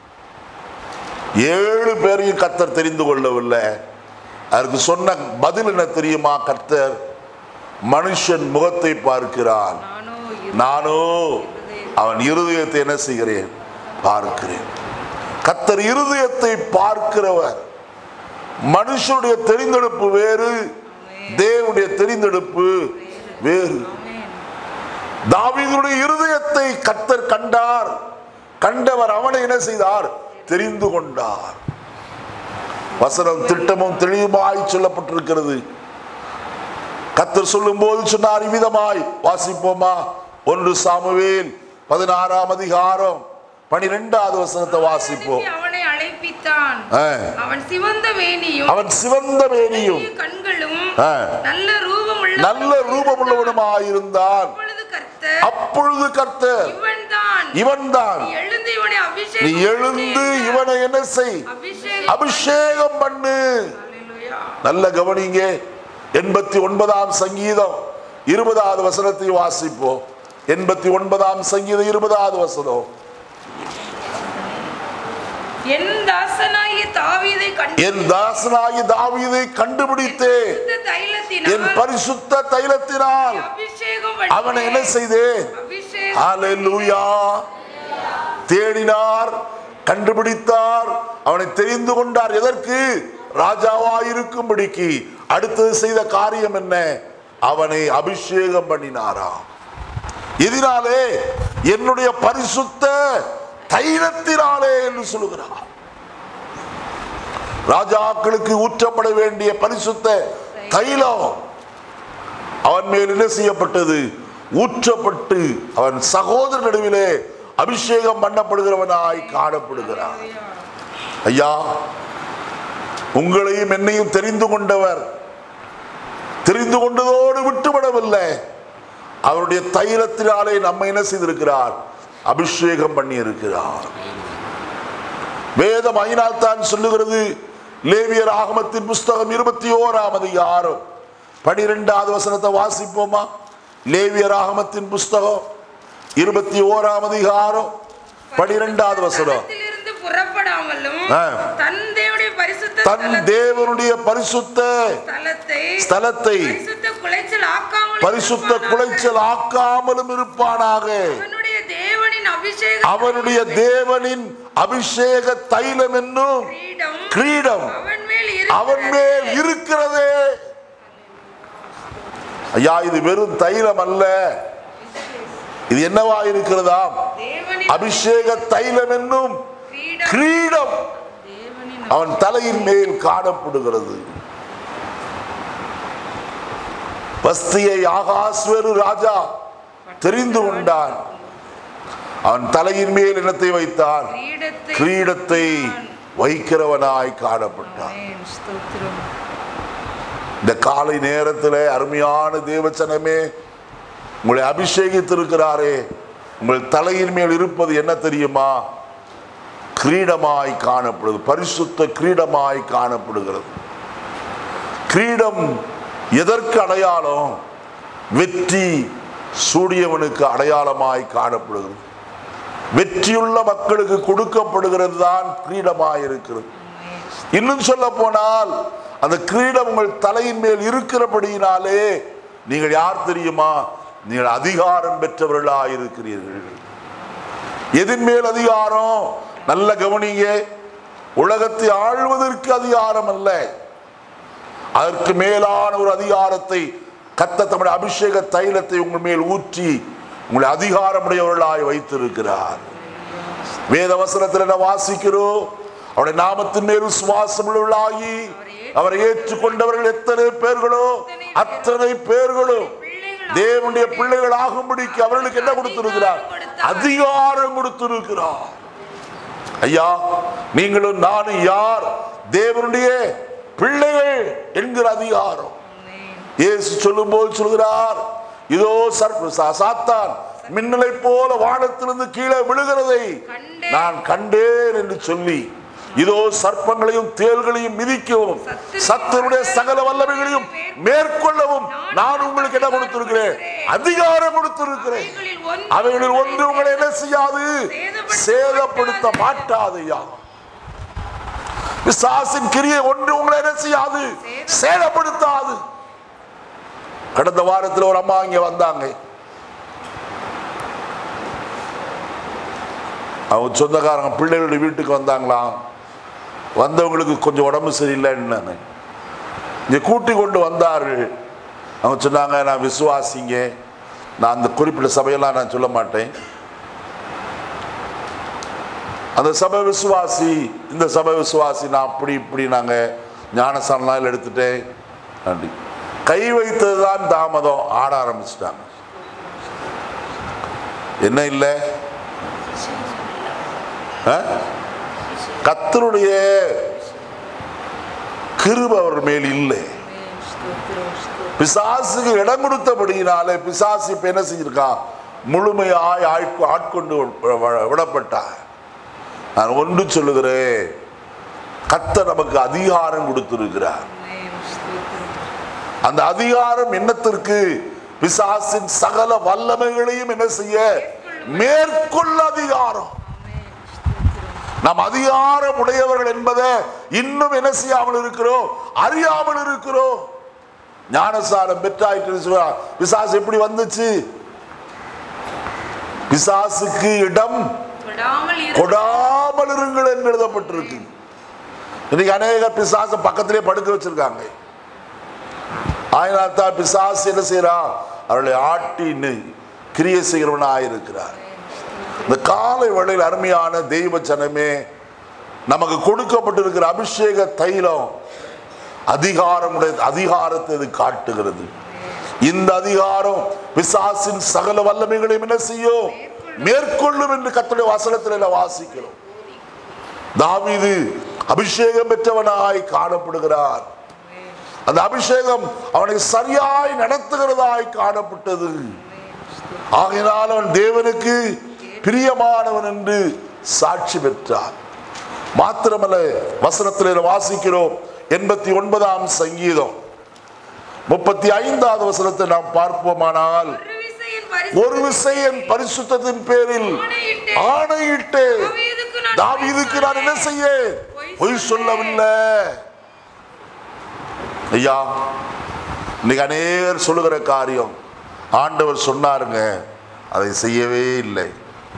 ஏழு பேரையும் கத்தர் தெரிந்து கொள்ளவில்லை அதற்கு சொன்ன பதில் என்ன தெரியுமா கர்த்தர் மனுஷன் முகத்தை பார்க்கிறான் நானோ நானோ அவன் இருதயத்தை என்ன செய்கிறேன் பார்க்கிறேன் கத்தர் இருதயத்தை பார்க்கிறவர் மனுஷனுடைய தெரிந்தெடுப்பு வேறு தேவனுடைய தெரிந்தெடுப்பு வேறு தாவீதுடைய இருதயத்தை கத்தர் கண்டார் கண்டவர் அவனை என்ன செய்தார் தெரிந்து கொண்டார் வசனம் திட்டமும் தெளிவுமாய் சொல்லப்பட்டிருக்கிறது கத்தர் சொல்லும் போது சொன்னார் இவ்விதமாய் வாசிப்போமா ஒன்று சாமுவேல் பதினாறாம் அதிகாரம் பனிரெண்டாவது வசனத்தை வாசிப்போம் திருப்பி அவனை அழைப்பித்தான் ஆ. அவன் சிவந்த மேனியும் அவன் சிவந்த மேனியும் பெரிய கண்களும் ஆ. நல்ல ரூபமுள்ள நல்ல ரூபமுள்ளவனுமாயிருந்தான் அப்பொழுது கர்த்தர் அப்பொழுது கர்த்தர் இவன்தான் இவன்தான் நீ எழுந்து இவனை நீ அபிஷேகம் எழுந்து இவனை என்ன செய் அபிஷேகம் அபிஷேகம் பண்ணு ஹalleluya நல்ல கவனிங்க எண்பத்தி ஒன்பதாம் சங்கீதம் இருபதாவது வசனத்தை வாசிப்போம் எண்பத்தி ஒன்பதாம் சங்கீதம் இருபதாவது வசனம் என் தாசனாகிய தாவீதை கண்டு என் தாசனாகி தாவீதை கண்டுபிடித்தே தைலத்தினால் என் பரிசுத்த தைலத்தினால் அபிஷேகம் அவனை என்ன செய்தேன் அபிஷேகம் ஹalleluya தேடினார் கண்டுபிடித்தார் அவனை தெரிந்து கொண்டார் எதற்கு ராஜாவாயிருக்கும்படிக்கு அடுத்தது செய்த காரியம் என்ன அவனை அபிஷேகம் பண்ணினாராம் எதினாலே என்னுடைய பரிசுத்த தைலத்தினாலே என்று சொல்லுகிறார் ராஜாக்களுக்கு ஊற்றப்பட வேண்டிய பரிசுத்த தைலம் அவன் மேல் என்ன செய்யப்பட்டது ஊற்றப்பட்டு அவன் சகோதர நடுவிலே அபிஷேகம் பண்ணப்படுகிறவனாய் காணப்படுகிறான் ஐயா உங்களையும் என்னையும் தெரிந்து கொண்டவர் தெரிந்து கொண்டதோடு விட்டுவிடவில்லை அவருடைய தைலத்தினாலே நம்மை என்ன செய்திருக்கிறார் அபிஷேகம் பண்ணி இருக்கிறார் வேதம் ஐநாள் தான் சொல்லுகிறது லேவியர் ஆகமத்தின் புஸ்தகம் இருபத்தி ஓராம் அதிகாரம் பனிரெண்டாவது வசனத்தை வாசிப்போமா லேவியர் ஆகமத்தின் புஸ்தகம் இருபத்தி ஓராம் அதிகாரம் பனிரெண்டாவது வசனம் தலத்திலிருந்து புறப்படாமலும் ஆ. தன் தேவனுடைய பரிசுத்த தன் ஸ்தலத்தை- தேவனுடைய பரிசுத்த ஸ்தலத்தை ஸ்தலத்தை பரிசுத்த குலைச்சல் ஆக்காமல் பரிசுத்த குலைச்சல் ஆக்காமலும் இருப்பானாக அவனுடைய தேவனின் அபிஷேகம் அவனுடைய தேவனின் அபிஷேக தைலம் என்னும் கிரீடம் கிரீடம் அவன் மேல் அவன் மேல் இருக்கிறதே ஐயா இது வெறும் தைலம் அல்ல இது என்னவா இருக்கிறதாம் தேவனின் அபிஷேக தைலம் என்னும் கிரீடம் கிரீடம் தேவனின் அவன் தலையின் மேல் காணப்படுகிறது பஸ்தியை ஆகாஸ்வரு ராஜா தெரிந்து கொண்டான் அவன் தலையின் மேல் என்னத்தை வைத்தான் கிரீடத்தை கிரீடத்தை வைக்கிறவனாய் காணப்பட்டான் ஆமென். ஸ்தோத்திரம் இந்த காலை நேரத்தில் அருமையான தேவச்சனமே உங்களை அபிஷேகித்திருக்கிறாரே உங்கள் தலையின் மேல் இருப்பது என்ன தெரியுமா கிரீடமாய் காணப்படுது பரிசுத்த கிரீடமாய் காணப்படுகிறது கிரீடம் எதற்கு அடையாளம் வெற்றி சூடியவனுக்கு அடையாளமாய் காணப்படுகிறது வெற்றியுள்ள மக்களுக்கு கொடுக்கப்படுகிறது தான் கிரீடமாய் இருக்கிறது இன்னும் சொல்ல போனால் அந்த கிரீடம் உங்கள் தலையின் மேல் இருக்கிறபடியினாலே நீங்கள் யார் தெரியுமா நீங்கள் அதிகாரம் பெற்றவர்களாக இருக்கிறீர்கள் எதின் மேல் அதிகாரம் நல்ல கவனிங்க உலகத்தை ஆள்வதற்கு அதிகாரம் அல்ல அதற்கு மேலான ஒரு அதிகாரத்தை கத்த தம்முடைய அபிஷேக தைலத்தை உங்கள் மேல் ஊற்றி உங்களை அதிகாரமுடையவர்களாய் வைத்திருக்கிறார் வேத வசனத்தில் என்ன வாசிக்கிறோம் அவருடைய நாமத்தின் மேல் சுவாசம் உள்ளாகி அவரை ஏற்றுக்கொண்டவர்கள் எத்தனை பேர்களோ அத்தனை பேர்களோ தேவனுடைய பிள்ளைகள் ஆகும்படிக்கு அவர்களுக்கு என்ன கொடுத்திருக்கிறார் அதிகாரம் கொடுத்திருக்கிறார் ஐயா நீங்களும் நானும் யார் தேவனுடைய பிள்ளைகள் என்கிற அதிகாரம் இயேசு சொல்லும் போது சொல்கிறார் இதோ சர்ப்ப சா- சாத்தான் மின்னலை போல வானத்திலிருந்து கீழே விழுகிறதை கண்டேன். நான் கண்டேன் என்று சொல்லி இதோ சர்ப்பங்களையும் தேள்களையும் மிதிக்கவும் சத்தனுடைய சகல வல்லமைகளையும் மேற்கொள்ளவும் நான் உங்களுக்கு என்ன கொடுத்திருக்கிறேன் அதிகாரம் கொடுத்திருக்கிறேன் அவைகளில் ஒன்று அவைகளில் ஒன்று உங்களை என்ன செய்யாது சேதப்படுத்த மாட்டாதையா பிசாசின் கிரியை ஒன்று உங்களை என்ன செய்யாது சேதப்படுத்தாது கடந்த வாரத்தில் ஒரு அம்மா இங்க வந்தாங்க அவங்க சொந்தக்காரங்க பிள்ளைகளுடைய வீட்டுக்கு வந்தாங்களாம் வந்தவங்களுக்கு கொஞ்சம் உடம்பு சரியில்லைன்னு இங்க கூட்டி கொண்டு வந்தார்கள் அவங்க சொன்னாங்க நான் விசுவாசிங்க நான் அந்த குறிப்பிட்ட சபையெல்லாம் நான் சொல்ல மாட்டேன் அந்த சபை விசுவாசி இந்த சபை விசுவாசி நான் அப்படி இப்படி நாங்கள் ஞானசானால் எடுத்துட்டேன் அப்படி கை வைத்தது தான் தாமதம் ஆட ஆரம்பிச்சிட்டாங்க என்ன இல்லை கத்தருடைய கிருப அவர் மேல் இல்லை பிசாசுக்கு இடம் கொடுத்தபடியினாலே பிசாசு இப்ப என்ன செஞ்சிருக்கான் முழுமையாய் ஆட்கொ- ஆட்கொண்டு வ- வ- விடப்பட்டார் நான் ஒன்று சொல்லுகிறேன் கத்த நமக்கு அதிகாரம் கொடுத்திருக்கிறார் அந்த அதிகாரம் என்னத்திற்கு பிசாசின் சகல வல்லமைகளையும் என்ன செய்ய மேற்கொள்ள அதிகாரம் நாம் அதிகாரம் உடையவர்கள் என்பதை இன்னும் என்ன செய்யாமல் இருக்கிறோம் அறியாமல் இருக்கிறோம் ஞானசாரம் பெற்றாயிட்டு சொல்றார். பிசாசு எப்படி வந்துச்சு பிசாசுக்கு இடம் விடாமல் இரு கொடாமல் இருங்கள் என்று எழுதப்பட்டிருக்கு இன்னைக்கு அநேக பிசாச பக்கத்திலே படுக்க வச்சிருக்காங்க ஆயினாத்தா பிசாசு என்ன செய்யறான் அவர்களை ஆட்டி கிரியை செய்கிறவனாக இருக்கிறார் இந்த காலை வேளையில் அருமையான தெய்வ ஜனமே நமக்கு கொடுக்கப்பட்டிருக்கிற அபிஷேக தைலம் அதிகாரமுடைய அதிகாரத்தை இது காட்டுகிறது இந்த அதிகாரம் பிசாசின் சகல வல்லமைகளையும் என்ன செய்யும் மேற்கொள்ளும் என்று கத்துடைய வசனத்தில் வாசிக்கிறோம் தாவீது அபிஷேகம் பெற்றவனாய் காணப்படுகிறார் அந்த அபிஷேகம் அவனை சரியாய் நடத்துகிறதாய் காணப்பட்டது ஆகையினால் அவன் தேவனுக்கு பிரியமானவன் என்று சாட்சி பெற்றார் மாத்திரமல்ல வசனத்தில் வாசிக்கிறோம் எண்பத்தி ஒன்பதாம் சங்கீதம் முப்பத்தி ஐந்தாவது வசனத்தை நாம் பார்ப்போமானால் ஒரு விசையின் பரிசு ஒரு விசையன் பரிசுத்தத்தின் பேரில் ஆணையிட்டு தாவீதுக்கு நான் தாவீதுக்கு நான் என்ன செய்ய பொய் சொல்லவில்லை ஐயா இன்னைக்கு அநேகர் சொல்லுகிற காரியம் ஆண்டவர் சொன்னாருங்க அதை செய்யவே இல்லை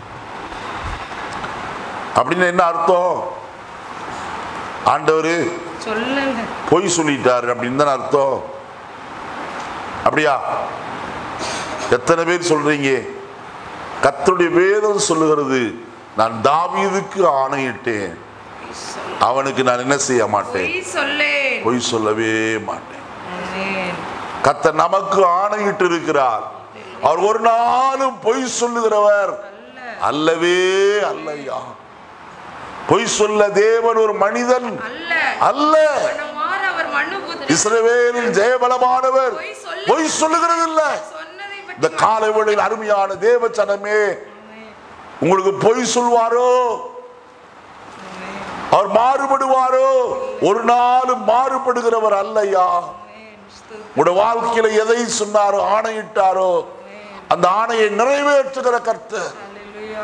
அப்படின்னு என்ன அர்த்தம் ஆண்டவர் சொல்லல பொய் சொல்லிட்டாரு அப்படின்னு தானே அர்த்தம் அப்படியா எத்தனை பேர் சொல்றீங்க கர்த்தருடைய வேதம் சொல்லுகிறது நான் தாவீதுக்கு ஆணையிட்டேன் அவனுக்கு நான் என்ன செய்ய மாட்டேன் பொய் சொல்லேன் பொய் சொல்லவே மாட்டேன் ஆமென். கர்த்தர் நமக்கு ஆணையிட்டு இருக்கிறார் அவர் ஒரு நாளும் பொய் சொல்லுகிறவர் அல்லவே அல்லையா பொய் சொல்ல தேவன் ஒரு மனிதன் அல்ல அல்ல மனமாற அவர் மண்ணு புத்திர இஸ்ரவேலின் ஜெயபலமானவர் பொய் சொல்ல- பொய் சொல்லுகிறது இல்ல சொன்னதை இந்த பற்றி காலை வேளையில் அருமையான தேவ சனமே உங்களுக்கு பொய் சொல்வாரோ அவர் மாறுபடுவாரோ ஒரு நாளும் மாறுபடுகிறவர் அல்லையா உங்களுடைய வாழ்க்கையில எதை சொன்னாரோ ஆணையிட்டாரோ அந்த ஆணையை நிறைவேற்றுகிற கர்த்தர் அல்லேலூயா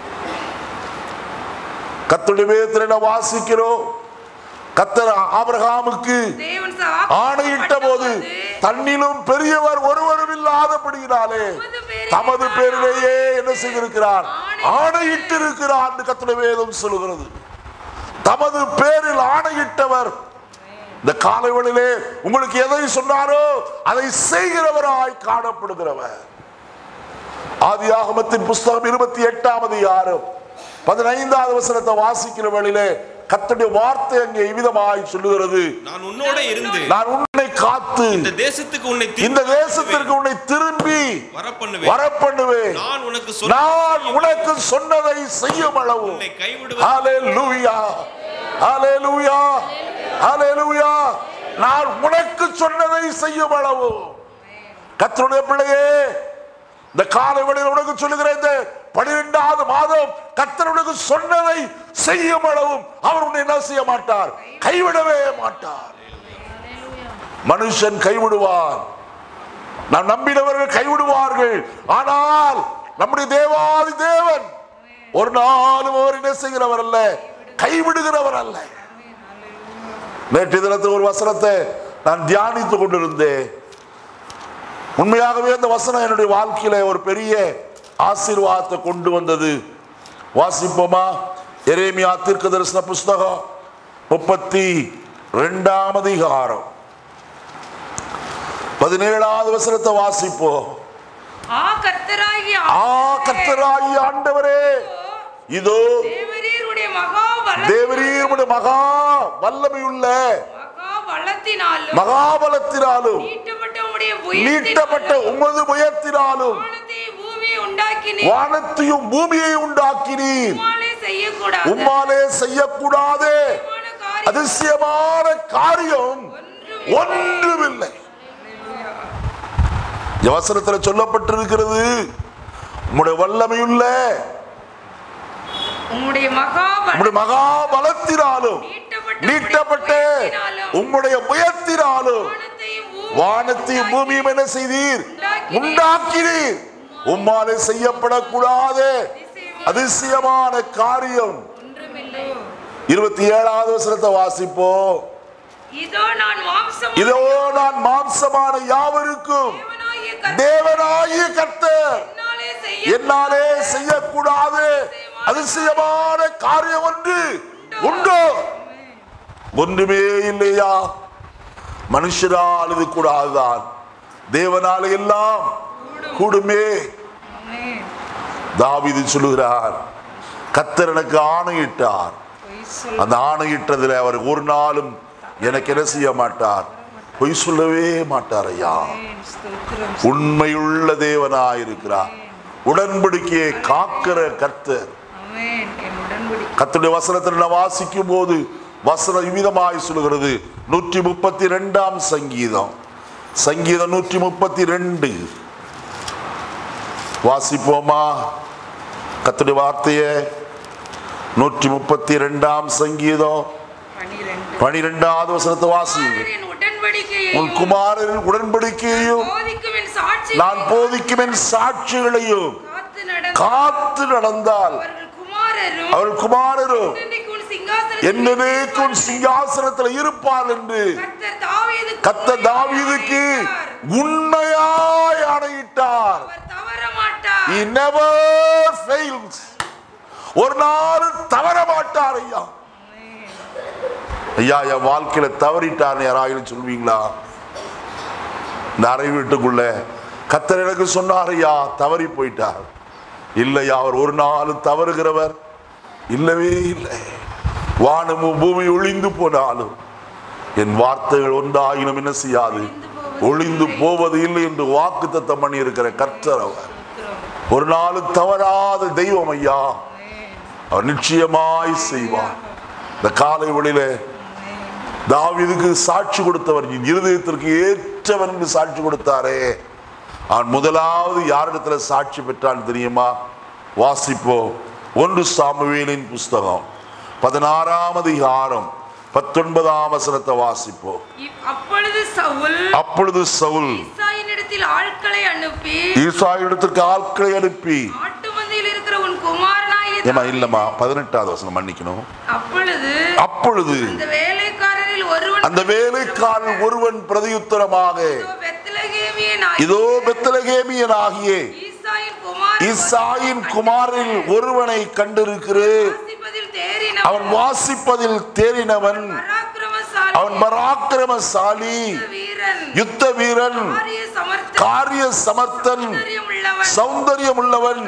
கர்த்தருடைய வேதத்தில் என்ன வாசிக்கிறோம் கர்த்தர் ஆபிரகாமுக்கு தேவன் சவா ஆணையிட்ட போது தன்னிலும் பெரியவர் ஒருவரும் இல்லாதபடியினாலே தமது பேரிலேயே என்ன செய்திருக்கிறார் ஆணையிட்டு இருக்கிறார் என்று கர்த்தருடைய வேதம் சொல்லுகிறது தமது பேரில் ஆணையிட்டவர் இந்த காலைவெளியிலே உங்களுக்கு எதை சொன்னாரோ அதை செய்கிறவராய் காணப்படுகிறவர் ஆதியாகமத்தின் புஸ்தகம் இருபத்தி எட்டாம் அதிகாரம் பதினைந்தாவது வசனத்தை வாசிக்கிற வழியிலே கர்த்தருடைய வார்த்தை அங்கே இவ்விதமாய் சொல்லுகிறது நான் உன்னோட இருந்து நான் உன்னை காத்து இந்த தேசத்துக்கு உன்னை திரும்பி இந்த தேசத்திற்கு உன்னை திரும்பி வரப்பண்ணுவேன் வரப்பண்ணுவேன் நான் உனக்கு சொன்ன நான் உனக்கு சொன்னதை செய்யும் அளவு உன்னை கைவிடுவது ஹalleluya ஹalleluya ஹalleluya நான் உனக்கு சொன்னதை செய்யும் அளவு கர்த்தருடைய பிள்ளையே இந்த காலை வேளையில் உனக்கு சொல்லுகிறேன் இந்த பனிரெண்டாவது மாதம் கர்த்தர் உனக்கு சொன்னதை செய்யும் அளவும் அவர் உன்னை என்ன செய்ய மாட்டார் கைவிடவே மாட்டார் மனுஷன் கைவிடுவார் நாம் நம்பினவர்கள் கைவிடுவார்கள் ஆனால் நம்முடைய தேவாதி தேவன் ஒரு நாளும் அவர் என்ன செய்கிறவர் அல்ல கைவிடுகிறவர் அல்ல நேற்று தினத்தில் ஒரு வசனத்தை நான் தியானித்துக் கொண்டிருந்தேன் உண்மையாகவே அந்த வசனம் என்னுடைய வாழ்க்கையில ஒரு பெரிய ஆசீர்வாதத்தை கொண்டு வந்தது வாசிப்போமா எரேமியா தீர்க்க தரிசன புஸ்தகம் முப்பத்தி ரெண்டாம் அதிகாரம் பதினேழாவது வசனத்தை வாசிப்போம் ஆ கர்த்தராகிய ஆ கர்த்தராகிய ஆண்டவரே இதோ தேவரீருடைய மகா வல்ல தேவரீருடைய மகா வல்லமையுள்ள மகா வல்லத்தினாலும் மகாபலத்தினாலும் நீட்டப்பட்ட உம்முடைய நீட்டப்பட்ட புயத்தினாலும் உமது முயற்சினாலும் வானத்தை பூமியை உண்டாக்கினீர் வானத்தையும் பூமியை உண்டாக்கினீர் உம்மாலே செய்யக்கூடாது உம்மாலே செய்யக்கூடாதே காரியம் அதிசயமான காரியம் ஒன்றுமில்லை இந்த வசனத்துல சொல்லப்பட்டிருக்கிறது உம்முடைய வல்லமையுள்ள உம்முடைய மகா வல்ல உம்முடைய மகா பலத்தினாலும் நீட்டப்பட்ட நீட்டப்பட்ட உம்முடைய முயற்சினாலும் வானத்தையும் வானத்தையும் பூமியும் என்ன செய்தீர் உண்டாக்கினீர் உம்மாலே செய்யப்படக்கூடாத அதிசயமான காரியம் ஒன்றுமில்லை இருபத்தி ஏழாவது வசனத்தை வாசிப்போம் இதோ நான் மாம்சம் இதோ நான் மாம்சமான யாவருக்கும் தேவனாகிய கர்த்தர் தேவனாகிய கர்த்தர் என்னாலே செய்ய என்னாலே செய்யக்கூடாது அதிசயமான காரியம் ஒன்று உண்டோ ஒன்றுமே இல்லையா மனுஷரால் இது கூடாதுதான் தேவனால எல்லாம் கூடுமே ஆமென். தாவீது சொல்லுகிறார் கர்த்தர் எனக்கு ஆணையிட்டார் பொய் சொல்ல அந்த ஆணையிட்டதுல அவர் ஒரு நாளும் எனக்கு என்ன செய்ய மாட்டார் பொய் சொல்லவே மாட்டார் ஐயா ஆமென். ஸ்தோத்திரம் உண்மையுள்ள தேவனாயிருக்கிறார் உடன்படிக்கையை காக்கிற கர்த்தர் ஆமென் என் உடன்படிக்கை கர்த்தருடைய வசனத்தில் நான் வாசிக்கும் போது வசனம் இவ்விதமாய் சொல்கிறது நூற்றி முப்பத்தி ரெண்டாம் சங்கீதம் சங்கீதம் நூற்றி முப்பத்தி ரெண்டு வாசிப்போமா கர்த்தருடைய வார்த்தையை நூற்றி முப்பத்தி ரெண்டாம் சங்கீதம் பனிரெண்டு பனிரெண்டாவது வசனத்தை வாசி என் உடன்படிக்கையை உன் குமாரரின் உடன்படிக்கையையும் போதிக்கும் என் சாட்சி நான் போதிக்கும் என் சாட்சிகளையும் காத்து நடந்த காத்து நடந்தால் அவர்கள் குமாரரும் அவள் குமாரரும் என்னைக்கு உன் சிங்காசனத்தில் என்னைக்கு உன் சிங்காசனத்தில் இருப்பார் என்று கர்த்தர் தாவீதுக்கு கத்த தாவீதுக்கு உண்மையாய் ஆணையிட்டார் அவர் தவற மாட்டார் He never fails. ஒரு நாள் தவற மாட்டார் ஐயா ஐயா என் வாழ்க்கையில தவறிட்டார் யாராயிலும் சொல்வீங்களா இந்த அறை வீட்டுக்குள்ள கத்தர் எனக்கு சொன்னார் ஐயா தவறி போயிட்டார் இல்லையா அவர் ஒரு நாள் தவறுகிறவர் இல்லவே இல்லை வானமும் பூமி ஒளிந்து போனாலும் என் வார்த்தைகள் ஒன்றாயினும் என்ன செய்யாது ஒளிந்து போவது இல்லை என்று வாக்கு தத்தம் பண்ணி இருக்கிற கர்த்தர் அவர் ஒரு நாள் தவறாத தெய்வம் ஐயா அவர் நிச்சயமாய் செய்வார் இந்த காலை வழியில தாவீதுக்கு சாட்சி கொடுத்தவர் என் இருதயத்திற்கு ஏற்றவன் என்று சாட்சி கொடுத்தாரே அவன் முதலாவது யாரிடத்துல சாட்சி பெற்றான் தெரியுமா வாசிப்போம் ஒன்று சாமுவேலின் புஸ்தகம் பதினாறாம் அதிகாரம் பத்தொன்பதாம் வசனத்தை வாசிப்போம் இப்- அப்பொழுது சவுல் அப்பொழுது சவுல் ஈசாயினிடத்தில் ஆட்களை அனுப்பி ஈசாயிடத்திற்கு ஆட்களை அனுப்பி ஆட்டு மந்தையில் இருக்கிற உன் குமாரனாகிய ஏமா இல்லம்மா பதினெட்டாவது வசனம் மன்னிக்கணும் அப்பொழுது அப்பொழுது அந்த வேலைக்காரரில் ஒருவன் அந்த வேலைக்காரன் ஒருவன் பிரதியுத்தரமாக இதோ பெத்லகேமியனாகிய இதோ பெத்தலகேமியனாகிய ஈசாயின் குமாரன் இசாயின் குமாரில் ஒருவனை கண்டிருக்கிறேன் வாசிப்பதில் தேறினவன் அவன் வாசிப்பதில் தேறினவன் பராக்கிரமசாலி அவன் பராக்கிரமசாலி வீரன் யுத்த வீரன் காரிய சமர்த்தன் காரிய சமர்த்தன் சௌந்தரியம் உள்ளவன் சௌந்தரியம் உள்ளவன் கர்த்தர்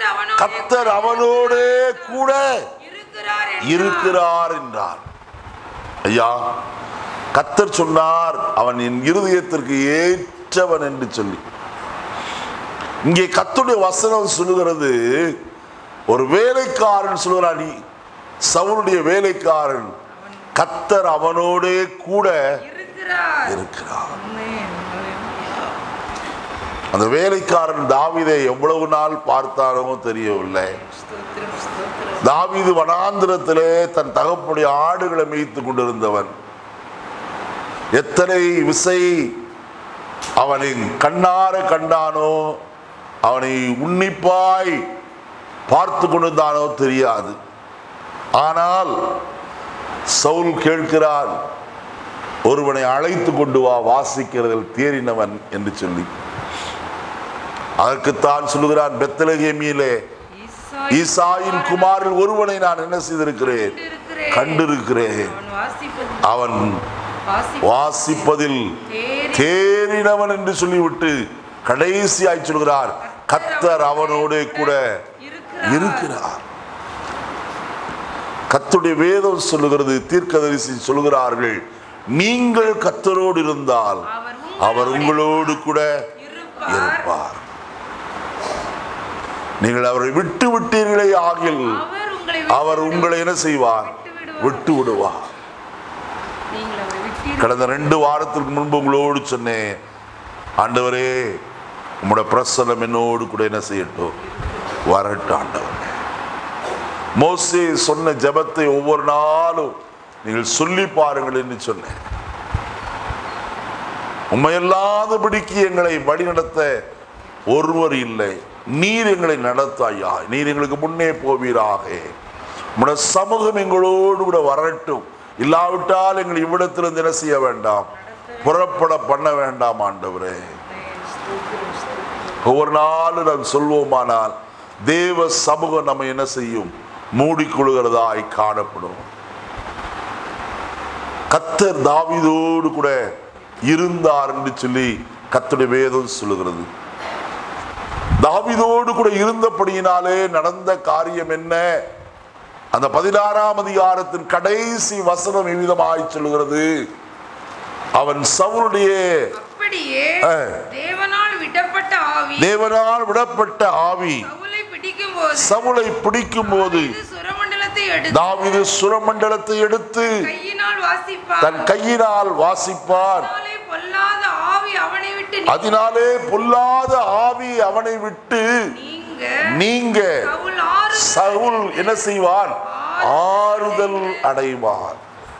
கர்த்தர் அவனோடே கத்தர் அவனோடே கூட இருக்கிறார் என்றார். இருக்கிறார் என்றார் ஐயா கத்தர் சொன்னார் அவன் என் இருதயத்திற்கு ஏற்றவன் என்று சொல்லி இங்கே கத்துடைய வசனம் சொல்லுகிறது ஒரு வேலைக்காரன் சொல்லுகிறான் நீ சவுளுடைய வேலைக்காரன் கத்தர் அவனோடே கூட இருக்கிறார் இருக்கிறார் ஆமென். ஹalleluya. அந்த வேலைக்காரன் தாவீதை எவ்வளவு நாள் பார்த்தானோ தெரியவில்லை ஸ்தோத்திரம் ஸ்தோத்திரம் தாவீது வனாந்திரத்திலே தன் தகப்புடைய ஆடுகளை மேய்த்து கொண்டிருந்தவன் எத்தனை விசை அவனை கண்ணார கண்டானோ அவனை உன்னிப்பாய் பார்த்து கொண்டிருந்தானோ தெரியாது ஆனால் சவுல் கேட்கிறான் ஒருவனை அழைத்து கொண்டு வா வாசிக்கிறதில் தேறினவன் என்று சொல்லி அதற்குத்தான் சொல்லுகிறான் பெத்தலகேமியிலே ஈசாயின் ஈசாயின் குமாரில் ஒருவனை நான் என்ன செய்திருக்கிறேன் கண்டிருக்கிறேன். கண்டிருக்கிறேன் அவன் வாசிப்பது அவன் வாசிப்பது வாசிப்பதில் தேறி தேறினவன் என்று சொல்லிவிட்டு கடைசியாய் சொல்கிறார் கத்தர் அவனோட கூட இருக்கிறார். இருக்கிறார் கத்துடைய வேதம் சொல்லுகிறது தீர்க்கதரிசி சொல்லுகிறார்கள் நீங்கள் கத்தரோடு இருந்தால் அவர் அவர் உங்களோடு கூட இருப்பார் இருப்பார் நீங்கள் அவரை விட்டு விட்டீர்களே ஆகில் அவர் உங்களை அவர் உங்களை என்ன செய்வார் விட்டு விடுவார் நீங்கள் அவரை விட்டீர்கள் கடந்த ரெண்டு வாரத்திற்கு முன்பு உங்களோடு சொன்னேன் ஆண்டவரே உம்முடைய பிரசனம் என்னோடு கூட என்ன செய்யட்டும் வரட்டும் ஆண்டவரே மோசே சொன்ன ஜெபத்தை ஒவ்வொரு நாளும் நீங்கள் சொல்லி பாருங்கள் என்று சொன்னேன் உண்மையல்லாதபடிக்கு எங்களை வழிநடத்த ஒருவர் இல்லை நீர் எங்களை நடத்தாயா நீர் எங்களுக்கு முன்னே போவீராக உம்முடைய சமூகம் எங்களோடு கூட வரட்டும் இல்லாவிட்டால் எங்களை இவ்விடத்திலிருந்து என்ன செய்ய வேண்டாம் புறப்பட பண்ண வேண்டாம் ஆண்டவரே ஒவ்வொரு நாளும் நாம் சொல்வோமானால் தேவ சமூகம் நம்ம என்ன செய்யும் மூடிக்கொள்கிறதாய் காணப்படும் கத்தர் தாவீதோடு கூட இருந்தார் என்று சொல்லி கத்துடைய வேதம் சொல்லுகிறது தாவீதோடு கூட இருந்தபடியினாலே நடந்த காரியம் என்ன அந்த பதினாறாம் அதிகாரத்தின் கடைசி வசனம் இவ்விதமாய் சொல்லுகிறது அவன் சவுளுடைய அப்படியே ஆ. தேவனால் விடப்பட்ட ஆவி தேவனால் விடப்பட்ட ஆவி சவுலை பிடிக்கும் போது சவுளை பிடிக்கும் போது இது சுரமண்டலத்தை எடுத்து தாவீது சுரமண்டலத்தை எடுத்து கையினால் வாசிப்பார் தன் கையினால் வாசிப்பார் அதனாலே பொல்லாத ஆவி அவனை விட்டு நீ- அதனாலே பொல்லாத ஆவி அவனை விட்டு நீங்க நீங்க சவுல் ஆறு சவுல் என்ன செய்வான் ஆறுதல் அடைவான்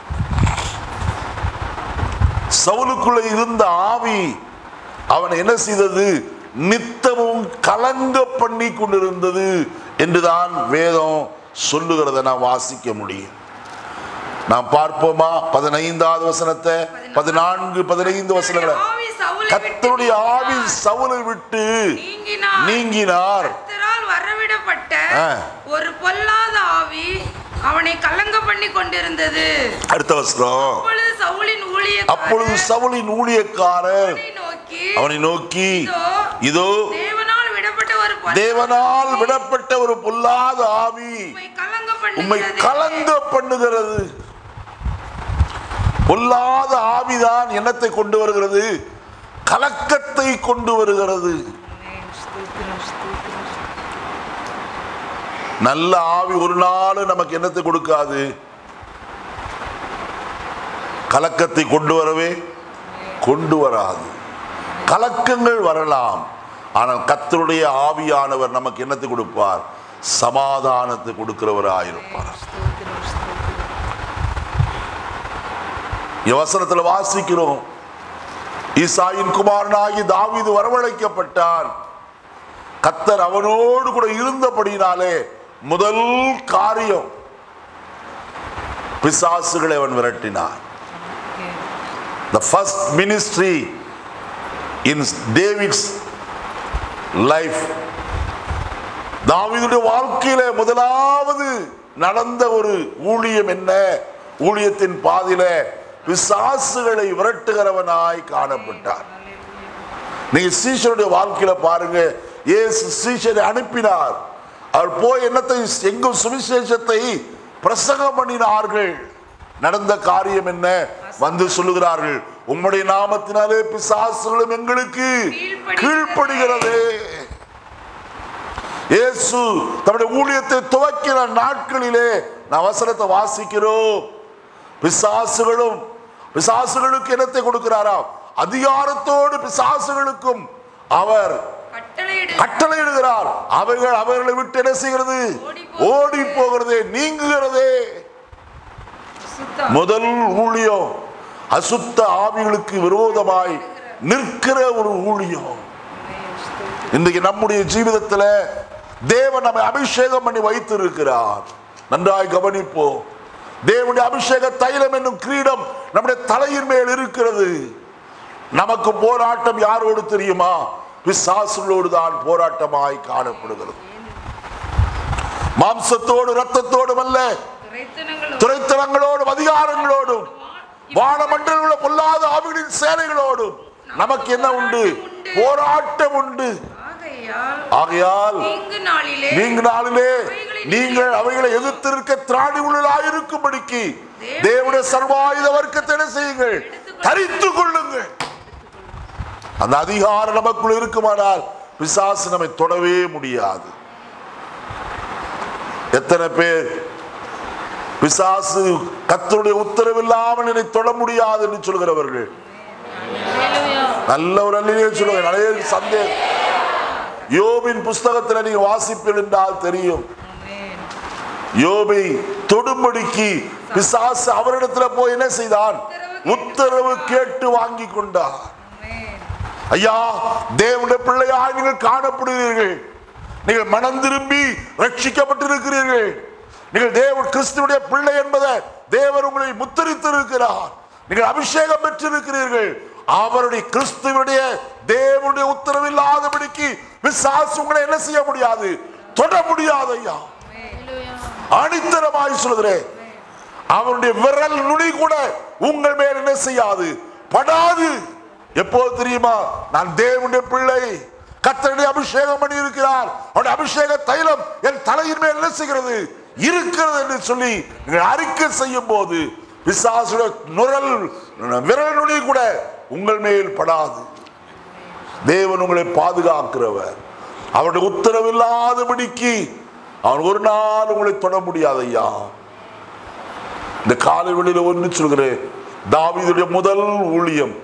சவுலுக்குள்ள இருந்த ஆவி அவன் என்ன செய்தது நித்தமும் கலங்க பண்ணி கொண்டிருந்தது என்றுதான் வேதம் சொல்லுகிறத நான் வாசிக்க முடியும் நாம் பார்ப்போமா பதினைந்தாவது வசனத்தை பதினான்கு பதினைந்து வசனங்களை ஆவி சவுலை கத்தருடைய விட்டு ஆவி சவுலை விட்டு நீங்கினார் நீங்கினார் கர்த்தரால் வரவிடப்பட்ட ஆ. ஒரு பொல்லாத ஆவி அவனை கலங்க பண்ணி கொண்டிருந்தது அடுத்த வசனம் அப்பொழுது சவுலின் அப்பொழுது ஊழியக்காரர் சவுலின் ஊழியக்காரர் அவனை நோக்கி அவனை நோக்கி இதோ இதோ தேவனால் விடப்பட்ட ஒரு பொல்லாத தேவனால் ஆவி விடப்பட்ட ஒரு பொல்லாத ஆவி உம்மை கலங்க உம்மை பண்ணுகிறது கலங்க பண்ணுகிறது பொல்லாத ஆவிதான் என்னத்தை கொண்டு வருகிறது கலக்கத்தை கொண்டு வருகிறது நல்ல ஆவி ஒரு நாள் நமக்கு என்னத்தை கொடுக்காது கலக்கத்தை கொண்டு வரவே கொண்டு வராது கலக்கங்கள் வரலாம் ஆனால் கத்தருடைய ஆவியானவர் நமக்கு என்னத்தை கொடுப்பார் சமாதானத்தை கொடுக்கிறவராயிருப்பார் வசனத்தில் வாசிக்கிறோம் ஈசாயின் குமாரனாகி தாவீது வரவழைக்கப்பட்டான் கத்தர் அவனோடு கூட இருந்தபடினாலே முதல் காரியம் பிசாசுகளை அவன் விரட்டினான் the first ministry in David's life தாவீதுடைய வாழ்க்கையில முதலாவது நடந்த ஒரு ஊழியம் என்ன ஊழியத்தின் பாதியில பிசாசுகளை விரட்டுகிறவனாய் காணப்பட்டார் நீங்க சீஷருடைய வாழ்க்கையில பாருங்க இயேசு சீஷரை அனுப்பினார் அவர் போய் என்னத்தை எங்கும் சுவிசேஷத்தை பிரசங்கம் பண்ணினார்கள் நடந்த காரியம் என்ன வந்து சொல்லுகிறார்கள் உம்முடைய நாமத்தினாலே பிசாசுகளும் எங்களுக்கு கீழ்ப்படுகிறது இயேசு தம்முடைய ஊழியத்தை துவக்கிற நாட்களிலே நான் வசனத்தை வாசிக்கிறோம் பிசாசுகளும் பிசாசுகளுக்கு என்னத்தை கொடுக்கிறாராம் அதிகாரத்தோடு பிசாசுகளுக்கும் அவர் கட்டளையிடு கட்டளையிடுகிறார் அவைகள் அவர்களை விட்டு என்ன செய்கிறது ஓடி போகிறதே நீங்குகிறதே சுத்தம் முதல் ஊழியம் அசுத்த ஆவிகளுக்கு விரோதமாய் நிற்கிற ஒரு ஊழியம் இன்றைக்கு நம்முடைய ஜீவிதத்துல தேவன் நம்மை அபிஷேகம் பண்ணி வைத்திருக்கிறார் நன்றாய் கவனிப்போம் தேவனுடைய அபிஷேக தைலம் என்னும் கிரீடம் நம்முடைய தலையின் மேல் இருக்கிறது நமக்கு போராட்டம் யாரோடு தெரியுமா பிசாசுகளோடு தான் போராட்டமாய் காணப்படுகிறது மாம்சத்தோடு ரத்தத்தோடும் அல்ல துரைத்தனங்களும் துறைத்தனங்களோடும் அதிகாரங்களோடும் வானமண்டல உள்ள பொல்லாத ஆவிகளின் சேனைகளோடும் நமக்கு என்ன உண்டு போராட்டம் உண்டு ஆகையால் ஆகையால் தீங்கு நாளிலே நீங்க நாளிலே நீங்கள் அவைகளை எதிர்த்திருக்க திராணி உள்ளாயிருக்கும்படிக்கு தேவனுடைய சர்வாயுத வர்க்கத்தை என்ன செய்யுங்கள் தரித்துக் கொள்ளுங்கள் அந்த அதிகாரம் நமக்குள் இருக்குமானால் பிசாசு நம்மை தொடவே முடியாது எத்தனை பேர் பிசாசு கத்தருடைய உத்தரவில்லாமல் என்னை தொட முடியாது என்று சொல்கிறவர்கள் ஹalleluya நல்ல ஒரு அல்லையே சொல்லுங்க நிறைய சந்தேகம் யோபின் புஸ்தகத்தில் நீங்க வாசிப்பீர்கள் என்றால் தெரியும் யோபை தொடும்படிக்கு பிசாசு அவரிடத்துல போய் என்ன செய்தான் உத்தரவு கேட்டு வாங்கி கொண்டார் ஐயா தேவனுடைய பிள்ளையாய் நீங்கள் காணப்படுகிறீர்கள் நீங்கள் மனம் திரும்பி ரட்சிக்கப்பட்டிருக்கிறீர்கள் நீங்கள் தேவ கிறிஸ்துவுடைய பிள்ளை என்பதை தேவன் உங்களை முத்தரித்திருக்கிறார் நீங்கள் அபிஷேகம் பெற்றிருக்கிறீர்கள் அவருடைய கிறிஸ்துவனுடைய தேவனுடைய உத்தரவில்லாதபடிக்கு விசாசு உங்களை என்ன செய்ய முடியாது தொட முடியாது ஐயா அணித்தரமாய் சொல்கிறேன் அவருடைய விரல் நுனி கூட உங்கள் மேல் என்ன செய்யாது படாது எப்போது தெரியுமா நான் தேவனுடைய பிள்ளை கத்தருடைய அபிஷேகம் பண்ணி இருக்கிறார் அவருடைய அபிஷேக தைலம் என் தலையின் மேல் என்ன செய்கிறது இருக்கிறது என்று சொல்லி நீங்கள் அறிக்கை செய்யும் போது பிசாசுடைய நுரல் விரல் நுனி கூட உங்கள் மேல் படாது தேவன் உங்களை பாதுகாக்கிறவர் அவருடைய உத்தரவில்லாதபடிக்கு அவன் ஒரு நாள் உங்களை தொட முடியாது ஐயா இந்த காலை வெளியில ஒன்று சொல்கிறேன் தாவீதுடைய முதல் ஊழியம்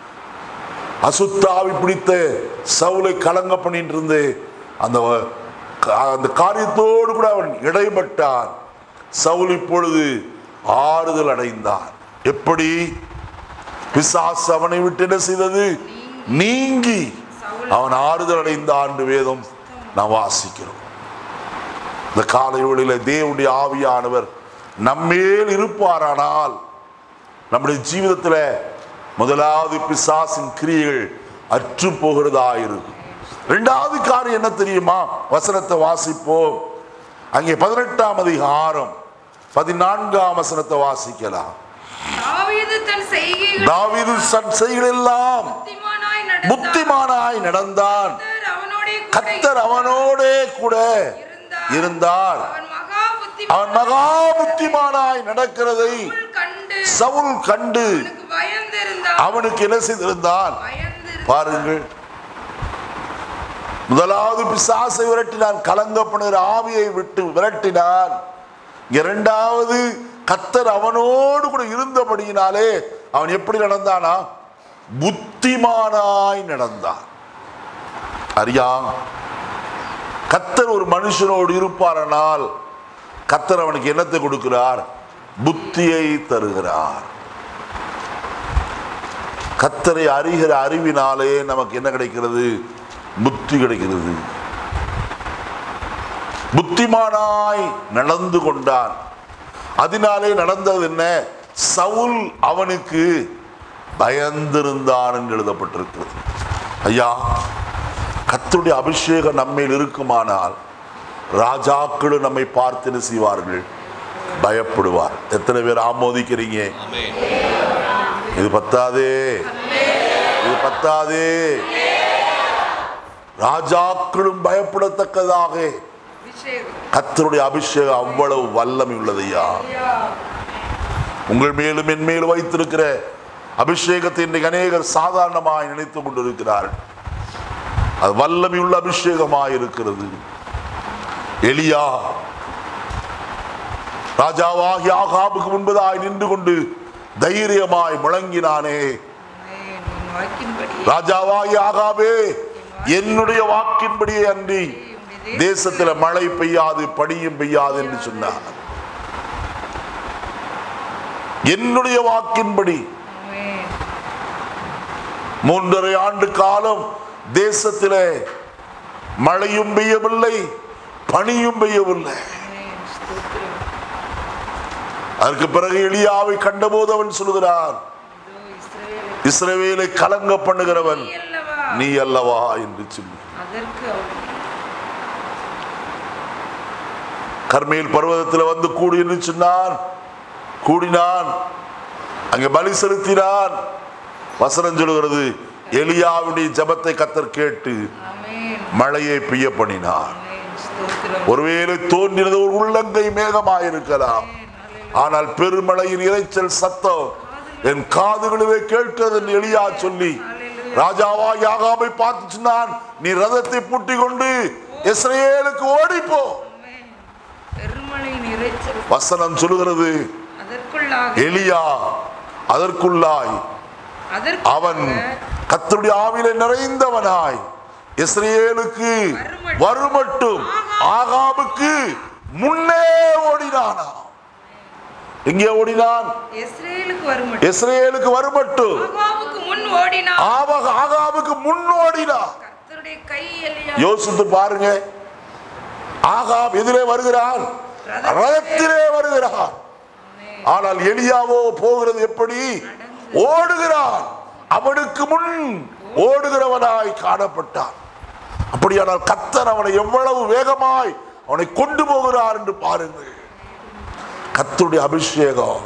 அசுத்தாவி பிடித்த சவுலை கலங்க பண்ணிட்டு இருந்து அந்த அந்த காரியத்தோடு கூட அவன் இடைப்பட்டான் சவுல் இப்பொழுது ஆறுதல் அடைந்தான் எப்படி பிசாசு அவனை விட்டு என்ன செய்தது நீங்கி அவன் ஆறுதல் அடைந்தான் என்று வேதம் நாம் வாசிக்கிறோம் இந்த காலை வேளையில தேவனுடைய ஆவியானவர் நம்மேல் இருப்பாரானால் நம்முடைய ஜீவிதத்துல முதலாவது பிசாசின் கிரியைகள் அற்று போகிறதா இருக்கும் ரெண்டாவது காரியம் என்ன தெரியுமா வசனத்தை வாசிப்போம் அங்கே பதினெட்டாம் அதிகாரம் பதினான்காம் வசனத்தை வாசிக்கலாம் தாவீது தன் செய்கைகள் தாவீது சன் செய்களெல்லாம் புத்திமானாய் நடந்தான். புத்திமானாய் நடந்தான் கர்த்தர் அவனோடே கூட கத்தர் அவனோடே கூட இருந்தார். இருந்தார் அவன் மகா புத்தி அவன் மகா புத்திமானாய் நடக்கிறதை கண்டு சவுல் கண்டு அவனுக்கு பயந்திருந்தான் அவனுக்கு என்ன செய்திருந்தான் பயந்திருந்தான் பாருங்கள் முதலாவது பிசாசை விரட்டினான் கலங்கப்படுகிற ஆவியை விட்டு விரட்டினான் இரண்டாவது கத்தர் அவனோடு கூட இருந்தபடியினாலே அவன் எப்படி நடந்தானா புத்திமானாய் நடந்தான் அறியா கத்தர் ஒரு மனுஷனோடு இருப்பாரனால் கத்தர் அவனுக்கு என்னத்தை கொடுக்கிறார் புத்தியை தருகிறார் கத்தரை அறிகிற அறிவினாலே நமக்கு என்ன கிடைக்கிறது புத்தி கிடைக்கிறது புத்திமானாய் நடந்து கொண்டான் அதனாலே நடந்தது என்ன சவுல் அவனுக்கு பயந்திருந்தான் என்று எழுதப்பட்டிருக்கிறது ஐயா கத்தருடைய அபிஷேகம் நம்மேல் இருக்குமானால் ராஜாக்களும் நம்மை பார்த்து என்ன செய்வார்கள் பயப்படுவார் எத்தனை பேர் ஆமோதிக்கிறீங்க ஆமென் இது பத்தாதே இது பத்தாதே ராஜாக்களும் பயப்படத்தக்கதாக அபிஷேகம் கத்தருடைய அபிஷேகம் அவ்வளவு வல்லமை உள்ளதையா உங்கள் மேலும் என் மேலும் வைத்திருக்கிற அபிஷேகத்தை இன்றைக்கு அநேகர் சாதாரணமாய் நினைத்துக் கொண்டிருக்கிறார்கள் அது வல்லமை உள்ள அபிஷேகமாய் இருக்கிறது எலியா ராஜாவாகி ஆகாபுக்கு முன்பதாய் நின்று கொண்டு தைரியமாய் முழங்கினானே ஆமென். உன் வாக்கின்படி ராஜாவாகி ஆகாபே என்னுடைய வாக்கின்படியே அன்றி தேசத்துல மழை பெய்யாது பனியும் பெய்யாது என்று சொன்னார் என்னுடைய வாக்கின்படி ஆமென். மூன்றரை ஆண்டு காலம் தேசத்திலே மழையும் பெய்யவில்லை பனியும் பெய்யவில்லை ஆமென். ஸ்தோத்திரம். அதற்கு பிறகு எலியாவை கண்டபோது அவன் சொல்கிறான் இதோ இஸ்ரவேலை இஸ்ரவேலை கலங்க பண்ணுகிறவன் நீ அல்லவா நீ அல்லவா என்று சொல்லி அதற்கு அவன் கர்மேல் பர்வதத்தில் வந்து கூடி என்று சொன்னான் கூடினான் அங்கே பலி செலுத்தினான் வசனம் சொல்கிறது எலியாவுடைய ஜெபத்தை கத்தர் கேட்டு ஆமென். மழையை பெய்ய பண்ணினார் ஆமென். ஸ்தோத்திரம். ஒருவேளை தோன்றினது ஒரு உள்ளங்கை மேகமாயிருக்கலாம் ஆனால் பெருமழையின் இரைச்சல் சத்தம் என் காதுகளிலே கேட்கிறது என்று எலியா சொல்லி ராஜாவா யாகாமை பார்த்து சொன்னான் நீ ரதத்தை பூட்டி கொண்டு இஸ்ரேலுக்கு ஓடிப்போ ஆமென். பெருமழையின் இரைச்சல் வசனம் சொல்லுகிறது அதற்குள்ளாக எலியா அதற்குள்ளாய் அதற்கு அவன் கத்தருடைய ஆவிலே நிறைந்தவனாய் இஸ்ரேலுக்கு வருமட்டும் ஆகாபுக்கு முன்னே ஓடினானா எங்கே ஓடினான் இஸ்ரேலுக்கு வரும் இஸ்ரேலுக்கு வருமட்டும் ஆகாவுக்கு முன் ஓடினான் ஆபக ஆகாபுக்கு முன் ஓடினான் கர்த்தருடைய கை எலியா யோசித்து பாருங்க ஆகாப் எதிரே வருகிறான் ரதத்திலே வருகிறான் ஆனால் எலியாவோ போகிறது எப்படி ஓடுகிறான் அவனுக்கு முன் ஓடுகிறவனாய் காணப்பட்டான் அப்படியானால் கத்தர் அவனை எவ்வளவு வேகமாய் அவனை கொண்டு போகிறார் என்று பாருங்கள் கத்தருடைய அபிஷேகம்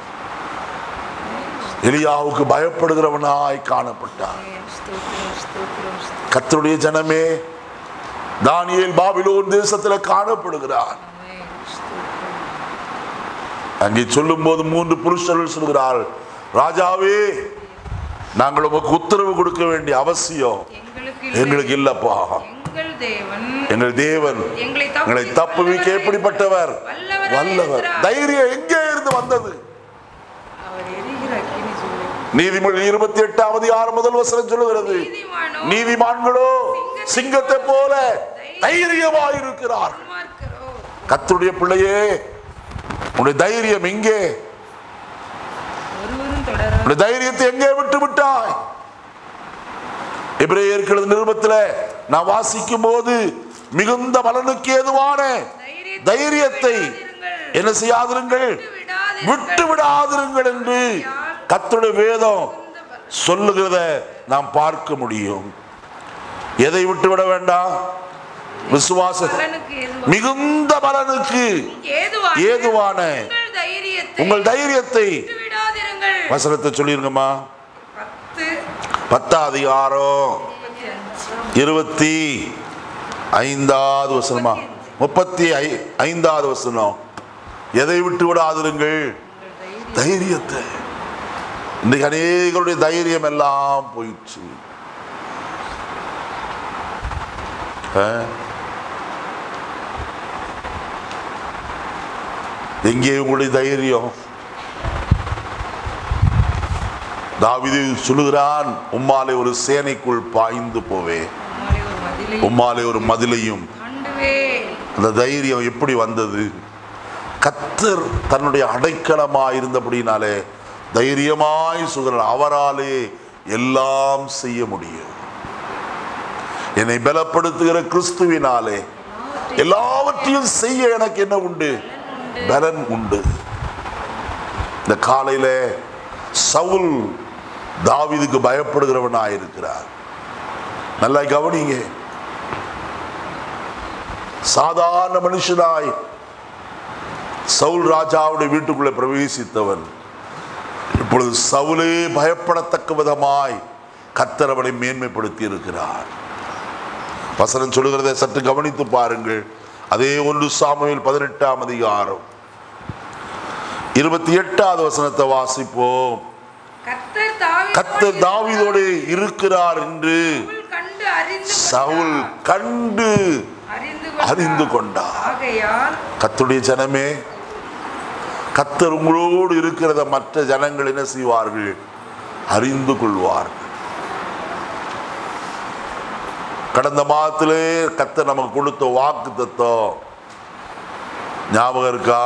எலியாவுக்கு பயப்படுகிறவனாய் காணப்பட்டான் ஸ்தோத்திரம் ஸ்தோத்திரம் ஸ்தோத்திரம். கத்தருடைய ஜனமே தானியேல் பாபிலோன் தேசத்தில் காணப்படுகிறார் ஆமென். ஸ்தோத்திரம். அங்கே சொல்லும் போது மூன்று புருஷர்கள் சொல்கிறார் ராஜாவே நாங்கள் உமக்கு உத்தரவு கொடுக்க வேண்டிய அவசியம் எங்களுக்கு இல்லை. எங்களுக்கு இல்லப்பா எங்கள் தேவன் எங்கள் தேவன் எங்களை எங்களை தப்புவிக்க எப்படிப்பட்டவர் வல்லவராய் வல்லவர் இருக்கிறார். தைரியம் எங்கே இருந்து வந்தது அவர் எரிகிற அக்கினி சொல்லு நீதிமொழி இருபத்தி எட்டாவது ஆறு முதல் வசனம் சொல்லுகிறது நீதிமானோ நீதிமான்களோ சிங்கத்தை போல தைரியமாயிருக்கிறார் துன்மார்க்கரோ கத்துடைய பிள்ளையே உன்னுடைய தைரியம் எங்கே ஒருவரும் தொடர உன்னுடைய தைரியத்தை எங்கே விட்டு விட்டாய் எபிரேயர்களது நிருபத்தில் நான் வாசிக்கும் போது மிகுந்த பலனுக்கு ஏதுவான தைரியத்தை என்ன செய்யாதிருங்கள் விட்டு விடாதிருங்கள் என்று கர்த்தருடைய வேதம் சொல்லுகிறத நாம் பார்க்க முடியும் எதை விட்டு விட வேண்டாம் விசுவாச பலனுக்கு ஏதுவான மிகுந்த பலனுக்கு ஏதுவான ஏதுவான உங்கள் தைரியத்தை உங்கள் தைரியத்தை விட்டு விடாதிருங்கள் வசனத்தை சொல்லிருங்கம்மா பத்து பத்தாம் அதிகாரம் இருபத்தி அஞ்சு இருபத்தி ஐந்தாவது வசனமா முப்பத்தி ஐ ஐந்தாவது வசனம் எதை விட்டு விடாதிருங்கள் தைரியத்தை இன்றைக்கு அநேகருடைய தைரியம் எல்லாம் போயிடுச்சு ஆ? எங்கே உங்களுடைய தைரியம் தாவீது சொல்லுகிறான் உம்மாலே ஒரு சேனைக்குள் பாய்ந்து போவேன் உம்மாலே ஒரு மதிலை உம்மாலே ஒரு மதிலையும் கண்டுவே அந்த தைரியம் எப்படி வந்தது கத்தர் தன்னுடைய அடைக்கலமாய் இருந்தபடினாலே தைரியமாய் சொல்கிறார் அவராலே எல்லாம் செய்ய முடியும் என்னை பலப்படுத்துகிற கிறிஸ்துவினாலே எல்லாவற்றையும் செய்ய எனக்கு என்ன உண்டு பலன் உண்டு இந்த காலையில சவுல் தாவீதுக்கு பயப்படுகிறவனாய் இருக்கிறார் நல்லா கவனிங்க சாதாரண மனுஷனாய் சவுல் ராஜாவுடைய வீட்டுக்குள்ளே பிரவேசித்தவன் இப்பொழுது சவுலே பயப்படத்தக்க விதமாய் கர்த்தர் அவனை மேன்மைப்படுத்தி இருக்கிறார் வசனம் சொல்லுகிறதை சற்று கவனித்து பாருங்கள் அதே ஒன்று சாமுவேல் பதினெட்டாம் அதிகாரம் இருபத்தி எட்டாவது வசனத்தை வாசிப்போம் கர்த்தர் தாவீதோடு கத்தர் தாவீதோடு இருக்கிறார் என்று சவுல் கண்டு அறிந்து சவுல் கொண்டார். கண்டு அறிந்து அறிந்து கொண்டார். கொண்டார். ஆகையால் கத்துடைய ஜனமே கத்தர் உங்களோடு இருக்கிறத மற்ற ஜனங்கள் என்ன செய்வார்கள் அறிந்து கொள்வார்கள் கடந்த மாதத்திலே கத்தர் நமக்கு கொடுத்த வாக்கு தத்துவம் ஞாபகம் இருக்கா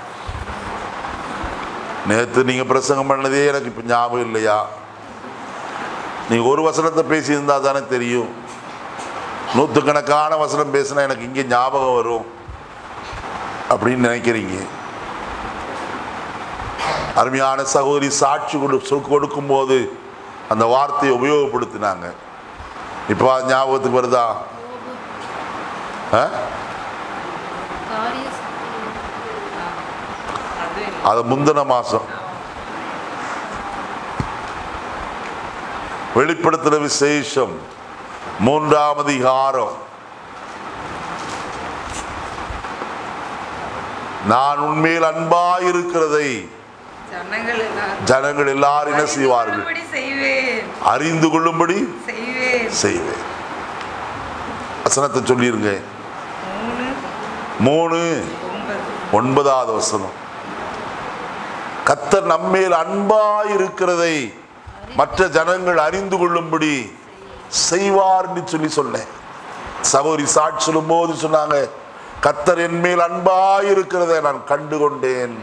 நேத்து நீங்க பிரசங்கம் பண்ணதே எனக்கு இப்ப ஞாபகம் இல்லையா நீங்க ஒரு வசனத்தை பேசியிருந்தா தானே தெரியும் நூற்றுக்கணக்கான வசனம் பேசினா எனக்கு இங்கே ஞாபகம் வரும் அப்படின்னு நினைக்கிறீங்க அருமையான சகோதரி சாட்சி கொடு சொல் கொடுக்கும்போது அந்த வார்த்தையை உபயோகப்படுத்தினாங்க இப்போ அது ஞாபகத்துக்கு வருதா ஆ? காரிய அது முந்தின மாசம் வெளிப்படுத்தின விசேஷம் மூன்றாம் அதிகாரம் நான் உண்மையில் அன்பாயிருக்கிறதை ஜனங்கள் எல்லாரும் ஜனங்கள் எல்லாரும் என்ன செய்வார்கள் அறிந்து கொள்ளும்படி செய்வேன் அறிந்து கொள்ளும்படி செய்வேன் செய்வேன் வசனத்தை சொல்லிருங்க மூணு மூணு ஒன்பது ஒன்பதாவது வசனம் கத்தர் நம்மேல் அன்பாய் இருக்கிறதை மற்ற ஜனங்கள் அறிந்து கொள்ளும்படி செய்வார் என்று சொல்லி சொன்னேன் சகோதரி சாட்சி சொல்லும் போது சொன்னாங்க கத்தர் என் மேல் அன்பாய் இருக்கிறதை நான் கண்டு கொண்டேன்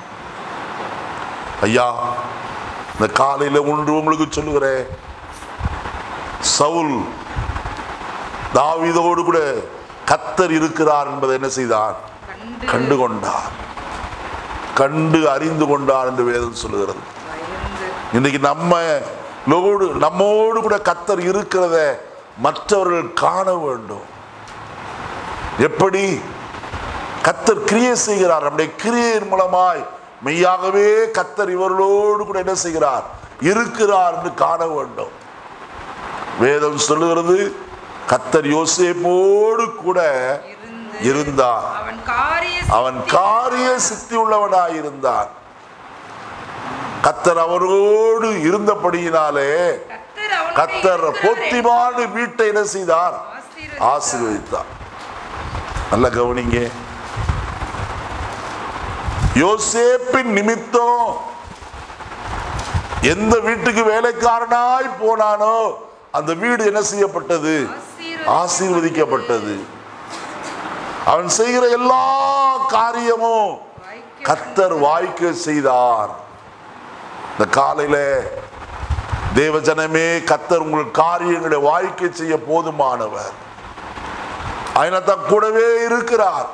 ஐயா இந்த காலையில ஒன்று உங்களுக்கு சொல்லுகிறேன் சவுல் தாவீதோடு கூட கத்தர் இருக்கிறார் என்பதை என்ன செய்தார் கண்டு கண்டு கொண்டார் கண்டு அறிந்து கொண்டார் என்று வேதம் சொல்லுகிறது பயந்து இன்னைக்கு நம்ம லோடு நம்மோடு கூட கத்தர் இருக்கிறத மற்றவர்கள் காண வேண்டும் எப்படி கத்தர் கிரியை செய்கிறார் நம்முடைய கிரியையின் மூலமாய் மெய்யாகவே கத்தர் இவர்களோடு கூட என்ன செய்கிறார் இருக்கிறார் என்று காண வேண்டும் வேதம் சொல்லுகிறது கத்தர் யோசேப்போடு கூட இருந்து இருந்தார் அவன் காரிய அவன் சித்தி- காரிய சித்தி உள்ளவனாய் இருந்தான் கத்தர் அவரோடு இருந்தபடியினாலே கத்தர் அவனுடைய கத்தர் இருக்கிறவரை பொத்திமான வீட்டை என்ன செய்தார் ஆசீர்வதித்தார். ஆசீர்வதித்தார் நல்ல கவனிங்க யோசேப்பின் நிமித்தம் எந்த வீட்டுக்கு வேலைக்காரனாய் போனானோ அந்த வீடு என்ன செய்யப்பட்டது ஆசீர்வதிக்கப்பட்டது அவன் செய்கிற எல்லா காரியமும் வாய்க்க கத்தர் வாய்க்க செய்தார் இந்த காலையில தேவஜனமே கத்தர் உங்கள் காரியங்களை வாய்க்க செய்ய போதுமானவர் அதனால்தான் கூடவே இருக்கிறார்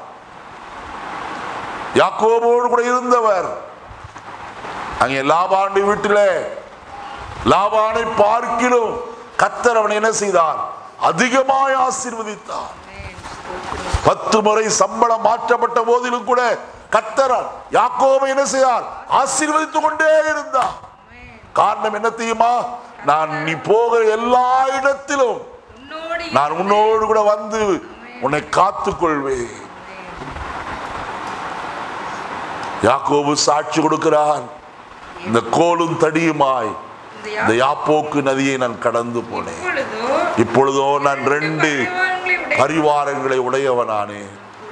யாக்கோபோடு கூட இருந்தவர் அங்கே லாபாண்டு வீட்டிலே லாபானை பார்க்கிலும் கத்தர் அவனை என்ன செய்தார் அதிகமாய் ஆசீர்வதித்தார் பத்து முறை சம்பளம் மாற்றப்பட்ட போதிலும் கூட கத்தர் யாக்கோபை என்ன செய்தார் ஆசீர்வதித்துக் கொண்டே இருந்தார் காரணம் என்ன தெரியுமா நான் நீ போகிற எல்லா இடத்திலும் உன்னோடு நான் உன்னோடு கூட வந்து உன்னை காத்துக் கொள்வேன் யாக்கோபு சாட்சி கொடுக்கிறான் இந்த கோலும் தடியுமாய் இந்த இந்த யாப்போக்கு நதியை நான் கடந்து போனேன் இப்பொழுதோ இப்பொழுதோ நான் ரெண்டு பரிவாரங்களை உடைய பரிவாரங்களை உடையவனானே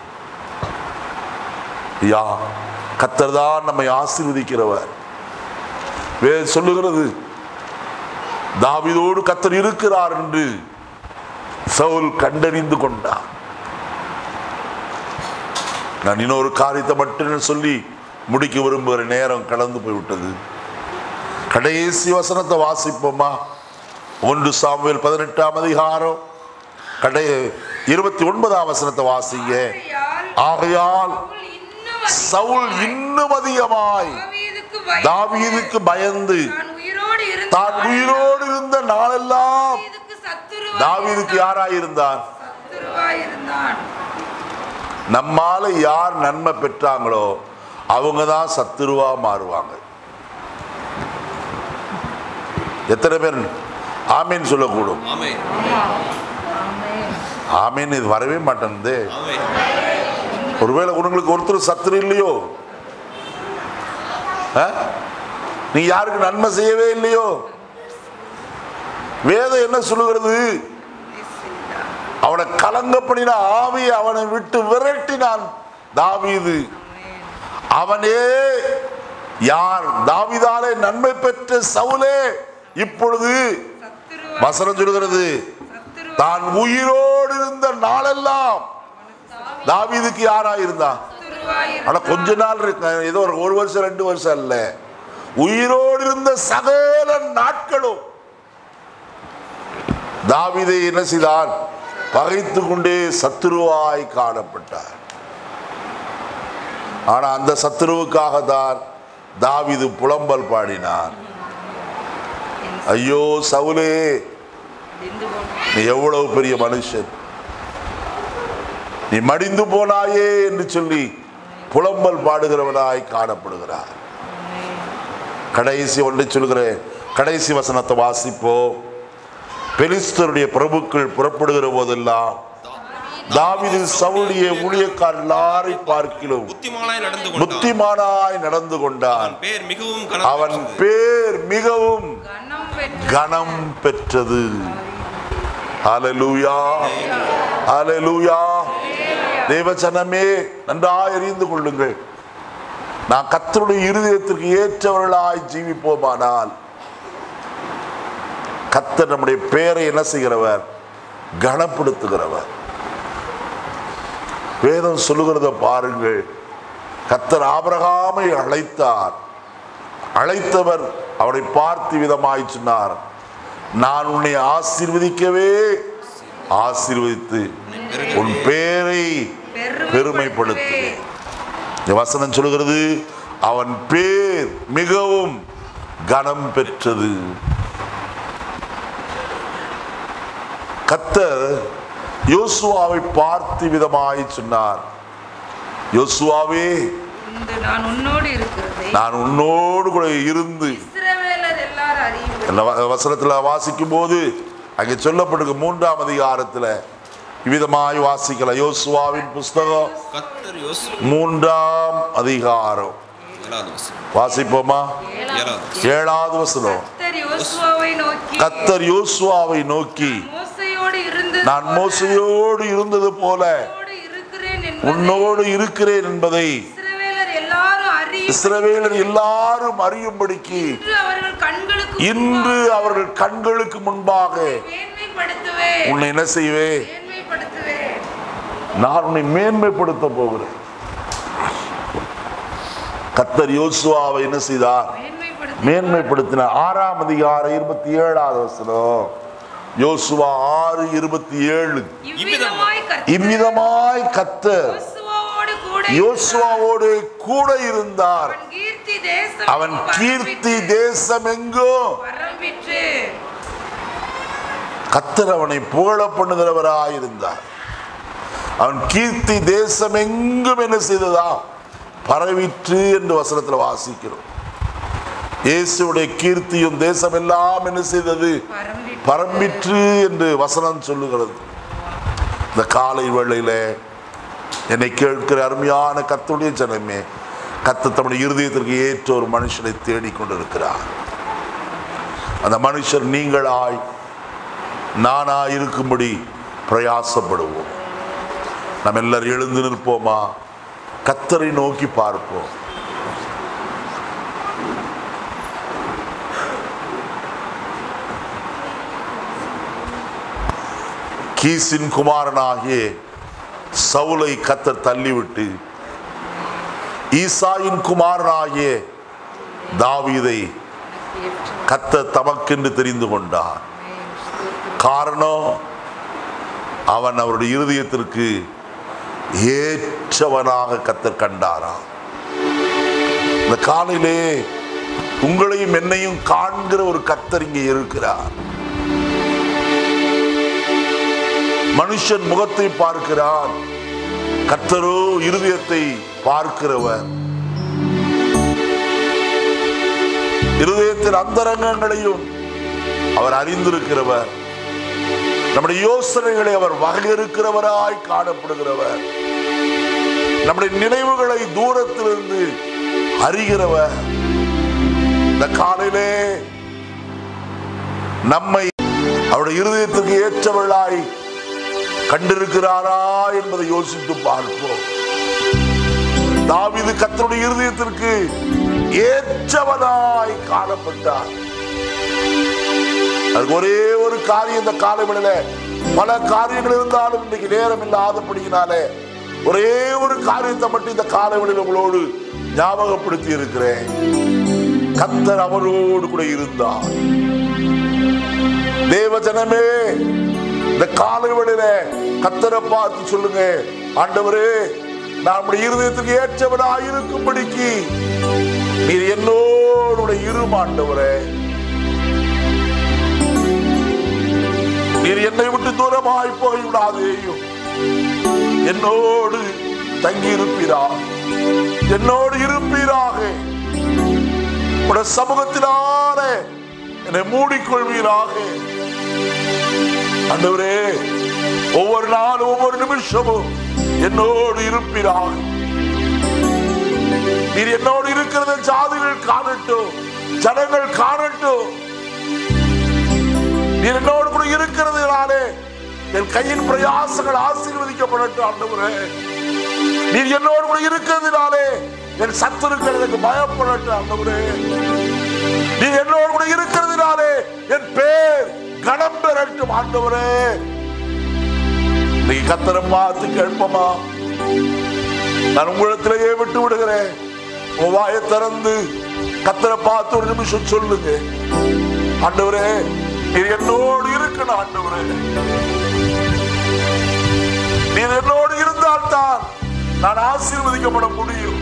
யா கத்தர் தான் நம்மை ஆசீர்வதிக்கிறவர் வே சொல்லுகிறது தாவீதோடு கத்தர் இருக்கிறார் என்று சவுல் கண்டறிந்து கொண்டார் நான் இன்னொரு காரியத்தை மட்டும் சொல்லி முடிக்க விரும்புகிற நேரம் கடந்து போய்விட்டது கடைசி வசனத்தை வாசிப்போமா ஒன்று சாமுவேல் பதினெட்டாம் அதிகாரம் கடை இருபத்தி ஒன்பதாம் வசனத்தை வாசிங்க ஆகையால் ஆகையால் சவுல் இன்னும் சவுல் அதிகமாய் இன்னும் அதிகமாய் தாவீதுக்கு பயந்து தாவீதுக்கு பயந்து தான் உயிரோடு இருந்த தான் உயிரோடு இருந்த நாளெல்லாம் தாவீதுக்கு சத்துருவாய் தாவீதுக்கு யாராயிருந்தான் சத்துருவாய் இருந்தான் நம்மால யார் நன்மை பெற்றாங்களோ அவங்க தான் சத்துருவா மாறுவாங்க எத்தனை பேர் ஆமீன் சொல்லக்கூடும் ஆமே ஆமீன் இது வரவே மாட்டேங்குது ஆமே ஒருவேளை உங்களுக்கு ஒருத்தர் சத்துரு இல்லையோ ஆ? நீ யாருக்கு நன்மை செய்யவே இல்லையோ வேதம் என்ன சொல்லுகிறது அவனை கலங்க பண்ணின ஆவியை அவனை விட்டு விரட்டினான் தாவீது அவனே யார் தாவிதாலே நன்மை பெற்ற சவுலே இப்பொழுது சத்துருவா- வசனம் சொல்கிறது சத்துருவா- தான் உயிரோடு இருந்த நாளெல்லாம் தாவீதுக்கு யாரா இருந்தா சத்துருவாய் ஆனா கொஞ்ச நாள் இருக்கு ஏதோ ஒரு ஒரு வருஷம் ரெண்டு வருஷம் இல்ல உயிரோடு இருந்த சகல நாட்களும் தாவீதை என்ன செய்தான் பகைத்து கொண்டே சத்துருவாய் காணப்பட்டார் ஆனா அந்த சத்துருவுக்காக தான் தாவீது புலம்பல் பாடினார் ஐயோ சவுலே இருந்து போன நீ எவ்வளவு பெரிய மனுஷன் நீ மடிந்து போனாயே என்று சொல்லி புலம்பல் பாடுகிறவனாய் காணப்படுகிறார் கடைசி ஒன்றை சொல்கிறேன் கடைசி வசனத்தை வாசிப்போம் பெலிஸ்தருடைய பிரபுக்கள் புறப்படுகிற போதெல்லாம் தாவீது சவுளுடைய ஊழியக்கார் எல்லாரை பார்க்கிலும் புத்திமானாய் நடந்து கொண்டான் புத்திமானாய் நடந்து கொண்டான் அவன் பேர் மிகவும் அவன் கனம் பேர் மிகவும் கனம் பெற்ற கனம் பெற்றது ஹalleluya ஹalleluya தேவஜனமே நன்றாய் அறிந்து கொள்ளுங்கள் நான் கர்த்தருடைய இருதயத்திற்கு ஏற்றவர்களாய் ஜீவிப்போமானால் கர்த்தர் நம்முடைய பெயரை என்ன செய்கிறவர் கனப்படுத்துகிறவர் வேதம் சொல்லுகிறத பாருங்கள் கர்த்தர் ஆபிரகாமை அழைத்தார் அழைத்தவர் அவனை பார்த்து விதமாய் சொன்னார் நான் உன்னை ஆசீர்வதிக்கவே ஆசீர்வதித்து உன் பேரை பெருமைப்படுத்துவேன் இந்த வசனம் சொல்லுகிறது அவன் பேர் மிகவும் கனம் பெற்றது கத்தர் யோசுவாவை பார்த்து விதமாய் சொன்னார் யோசுவாவே இந்த நான் உன்னோடு இருக்கிறதை நான் உன்னோடு கூட இருந்து இஸ்ரவேலர் எல்லாரும் அறியுங்கள் அந்த வ- வசனத்துல வாசிக்கும் போது அங்கே சொல்லப்பட்டிருக்க மூன்றாம் அதிகாரத்துல இவ்விதமாய் வாசிக்கலாம் யோசுவாவின் புஸ்தகம் கத்தர் யோசு மூன்றாம் அதிகாரம் ஏழாவது வசனம் வாசிப்போமா ஏழாவது ஏழாவது வசனம் கர்த்தர் யோசுவாவை நோக்கி கத்தர் யோசுவாவை நோக்கி மோசையோடு இருந்தது நான் மோசையோடு இருந்தது போல உன்னோடு இருக்கிறேன் என்பதை உன்னோடு இருக்கிறேன் என்பதை இஸ்ரவேலர் எல்லாரும் அறியும் இஸ்ரவேலர் எல்லாரும் அறியும்படிக்கு இன்று அவர்கள் கண்களுக்கு இன்று அவர்கள் கண்களுக்கு முன்பாக மேன்மைப்படுத்துவேன் உன்னை என்ன செய்வேன் மேன்மைப்படுத்துவேன் நான் உன்னை மேன்மைப்படுத்த போகிறேன் கத்தர் யோசுவாவை என்ன செய்தார் மேன்மைப்படுத்து மேன்மைப்படுத்தின ஆறாம் அதிகாரம் இருபத்தி ஏழாவது வசனம் யோசுவா ஆறு இருபத்தி ஏழு இவ்விதமாய் கர்த்தர் இவ்விதமாய் கத்தர் யோசுவாவோடு கூட யோசுவாவோடு கூட இருந்தார் அவன் கீர்த்தி தேசம் அவன் கீர்த்தி தேசம் எங்கும் வரம்பிற்று கத்தர் அவனை புகழ பண்ணுகிறவராயிருந்தார் அவன் கீர்த்தி தேசம் எங்கும் என்ன செய்ததா பரவிற்று என்று வசனத்தில் வாசிக்கிறோம் இயேசுடைய கீர்த்தியும் தேசம் எல்லாம் என்ன செய்தது வரம்பிற்று பரம்பிற்று என்று வசனம் சொல்லுகிறது இந்த காலை வேளையில என்னை கேட்கிற அருமையான கத்துடைய ஜனமே கத்து தம்முடைய இருதயத்திற்கு ஏற்ற ஒரு மனுஷனை தேடிக்கொண்டிருக்கிறார் அந்த மனுஷர் நீங்களாய் நானாய் இருக்கும்படி பிரயாசப்படுவோம் நம்ம எல்லாரும் எழுந்து நிற்போமா கத்தரை நோக்கி பார்ப்போம் கீசின் குமாரனாகிய சவுலை கத்தர் தள்ளிவிட்டு ஈசாயின் குமாரனாகிய தாவீதை கத்தர் தமக்கென்று தெரிந்து கொண்டார் காரணம் அவன் அவருடைய இருதயத்திற்கு ஏற்றவனாக கத்தர் கண்டாராம் இந்த காலையிலே உங்களையும் என்னையும் காண்கிற ஒரு கத்தர் இங்கே இருக்கிறார் மனுஷன் முகத்தை பார்க்கிறான் கர்த்தரோ இருதயத்தை பார்க்கிறவர் இருதயத்தின் அந்தரங்கங்களையும் அவர் அறிந்திருக்கிறவர் நம்முடைய யோசனைகளை அவர் வகையிருக்கிறவராய் காணப்படுகிறவர் நம்முடைய நினைவுகளை தூரத்திலிருந்து அறிகிறவர் இந்த காலையிலே நம்மை அவருடைய இருதயத்துக்கு ஏற்றவளாய் கண்டிருக்கிறாரா என்பதை யோசித்து பார்ப்போம் தாவீது கர்த்தருடைய இருதயத்திற்கு ஏற்றவனாய் காணப்பட்டார் அதுக்கு ஒரே ஒரு காரியம் இந்த காலவெளியில பல காரியங்கள் இருந்தாலும் இன்னைக்கு நேரம் இல்லாதபடியினாலே ஒரே ஒரு காரியத்தை மட்டும் இந்த காலவெளியில் உங்களோடு ஞாபகப்படுத்தி இருக்கிறேன் கத்தர் அவரோடு கூட இருந்தார் தேவஜனமே இந்த காலவெளியில கத்தரை பார்த்து சொல்லுங்க ஆண்டவரே நான் நம்முடைய இருதயத்துக்கு ஏற்றவனாய் இருக்கும்படிக்கு நீர் என்னோடு கூட இரும் ஆண்டவரே நீர் என்னை விட்டு தூரமாய் போய் விடாதேயும் என்னோடு தங்கி இருப்பீராக என்னோடு இருப்பீராக உடைய சமூகத்தினாலே என்னை மூடிக்கொள்வீராக ஆண்டவரே ஒவ்வொரு நாளும் ஒவ்வொரு நிமிஷமும் என்னோடு இருப்பீராக நீர் என்னோடு இருக்கிறத ஜாதிகள் காணட்டும் ஜனங்கள் காணட்டும் நீர் என்னோடு கூட இருக்கிறதுனாலே என் கையின் பிரயாசங்கள் ஆசீர்வதிக்கப்படட்டும் ஆண்டவரே நீர் என்னோடு கூட இருக்கிறதுனாலே என் சத்துருக்கள் எனக்கு பயப்படட்டும் ஆண்டவரே நீர் என்னோடு கூட இருக்கிறதுனாலே என் பேர் கணம் பெறட்டும் ஆண்டவரே நீ கத்தரம் பார்த்து கேட்போமா நான் உங்களிடத்திலேயே விட்டு விடுகிறேன் உன் வாயை திறந்து கத்தரை பார்த்து ஒரு நிமிஷம் சொல்லுங்க ஆண்டவரே நீர் என்னோடு இருக்கணும் ஆண்டவரே நீர் என்னோடு இருந்தால்தான் நான் ஆசீர்வதிக்கப்பட முடியும்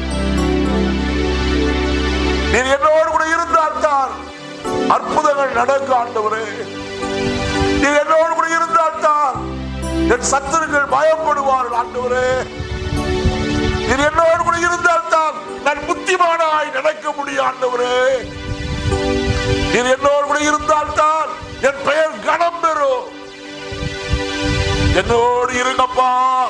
நீர் என்னோடு கூட இருந்தால்தான் அற்புதங்கள் நடக்க ஆண்டவரே நீர் என்னோடு கூட இருந்தால்தான் என் சத்துருக்கள் பயப்படுவார்கள் ஆண்டவரே நீர் என்னோடு கூட இருந்தால்தான் நான் புத்திமானாய் நடக்க முடியும் ஆண்டவரே நீர் என்னோடு கூட இருந்தால்தான் என் பெயர் கணம் பெறும் என்னோடு இருங்கப்பா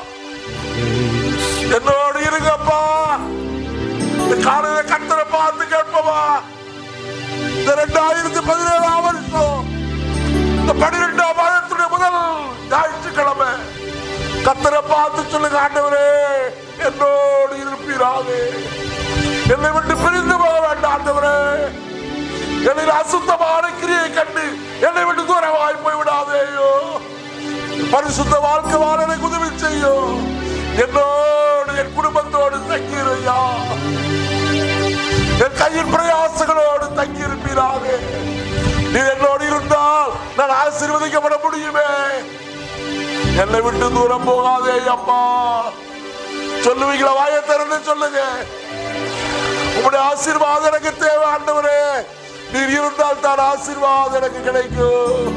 என்னோடு இருங்கப்பா இந்த காலையில கத்தரை பார்த்து கேட்பவா இந்த ரெண்டாயிரத்தி பதினேழாம் வருஷம் இந்த பன்னிரெண்டாம் மாதத்துடைய முதல் ஞாயிற்றுக்கிழமை கத்தரை பார்த்து சொல்லுங்க ஆண்டவரே என்னோடு இருப்பீராக என்னை விட்டு பிரிந்து போக வேண்டாம் ஆண்டவரே என்னை அசுத்தமான கிரியை கண்டு என்னை விட்டு தூரமாய் போய் விடாதேயோ பரிசுத்த வாழ்க்கை வாழ எனக்கு உதவி செய்யும் என்னோடு என் குடும்பத்தோடு தங்கியிருயா என் கையின் பிரயாசங்களோடு தங்கி இருப்பீராக நீ என்னோடு இருந்தால் நான் ஆசீர்வதிக்கப்பட முடியுமே என்னை விட்டு தூரம் போகாதே அப்பா சொல்லுவீங்களா வாயை திறந்து சொல்லுங்க உங்களுடைய ஆசீர்வாதம் எனக்கு தேவை ஆண்டவரே நீர் இருந்தால் தான் ஆசீர்வாதம் எனக்கு கிடைக்கும்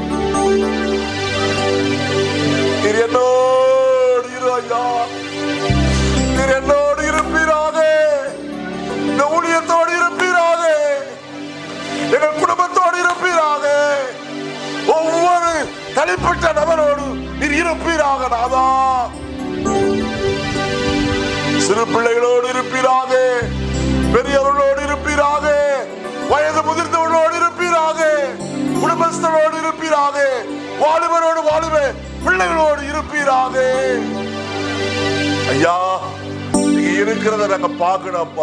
நீர் என்னோடு இரு ஐயா நீர் என்னோடு இருப்பீராக இந்த ஊழியத்தோடு இருப்பீராக எங்கள் குடும்பத்தோடு இருப்பீராக ஒவ்வொரு தனிப்பட்ட நபரோடு நீர் இருப்பீராக நாதா சிறு பிள்ளைகளோடு இருப்பீராக பெரியவர்களோடு இருப்பீராக வயது முதிர்ந்தவர்களோடு இருப்பீராக குடும்பஸ்தரோடு இருப்பீராக வாலிபரோடு வாலிப பிள்ளைகளோடு இருப்பீராக ஐயா நீங்க இருக்கிறத நாங்க பார்க்கணும்ப்பா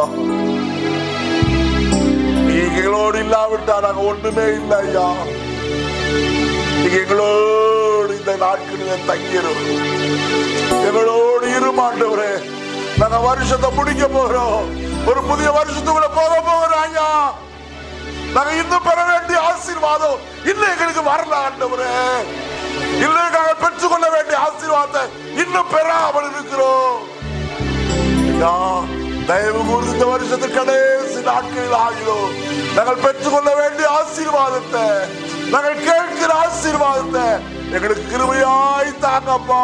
நீங்க எங்களோடு இல்லாவிட்டா நாங்க ஒண்ணுமே இல்லை ஐயா நீங்க எங்களோடு இந்த நாட்களிலே தங்கிடும் எங்களோடு இருமாண்டவரே நாங்க வருஷத்தை முடிக்க போறோம் ஒரு புதிய வருஷத்துக்குள்ள போக போகிறோம் ஐயா நாங்க இன்னும் பெற வேண்டிய ஆசீர்வாதம் இன்னும் எங்களுக்கு வரல ஆண்டவரே இன்னும் நாங்க பெற்றுக்கொள்ள வேண்டிய ஆசீர்வாதத்தை இன்னும் பெறாமல் இருக்கிறோம் ஐயா, தயவு கூர்ந்து இந்த வருஷத்து கடைசி நாட்களில் ஆகியோம் நாங்கள் பெற்றுக்கொள்ள வேண்டிய ஆசீர்வாதத்தை நாங்கள் கேட்கிற ஆசீர்வாதத்தை எங்களுக்கு கிருபையாய் தாங்கப்பா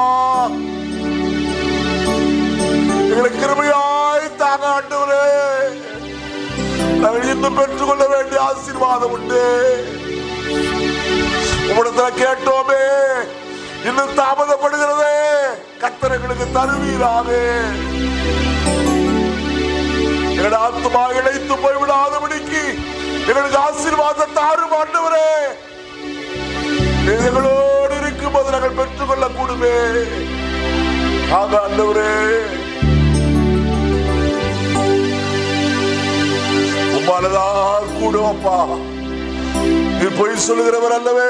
எங்களுக்கு கிருபையாய் தாங்க ஆண்டவரே நாங்கள் இன்னும் பெற்றுக்கொள்ள வேண்டிய ஆசீர்வாதம் உண்டு உம்மிடத்துல கேட்டோமே இன்னும் தாமதப்படுகிறதே கத்தர் எங்களுக்கு தருவீராக எங்கள் ஆத்மா இழைத்து போய் விடாதபடிக்கு எங்களுக்கு ஆசீர்வாதம் தாரும் ஆண்டவரே நீர் எங்களோடு இருக்கும்போது நாங்கள் பெற்றுக்கொள்ள கூடுமே ஆக ஆண்டவரே உம்மாலதான் கூடுவப்பா நீ பொய் சொல்லுகிறவர் அல்லவே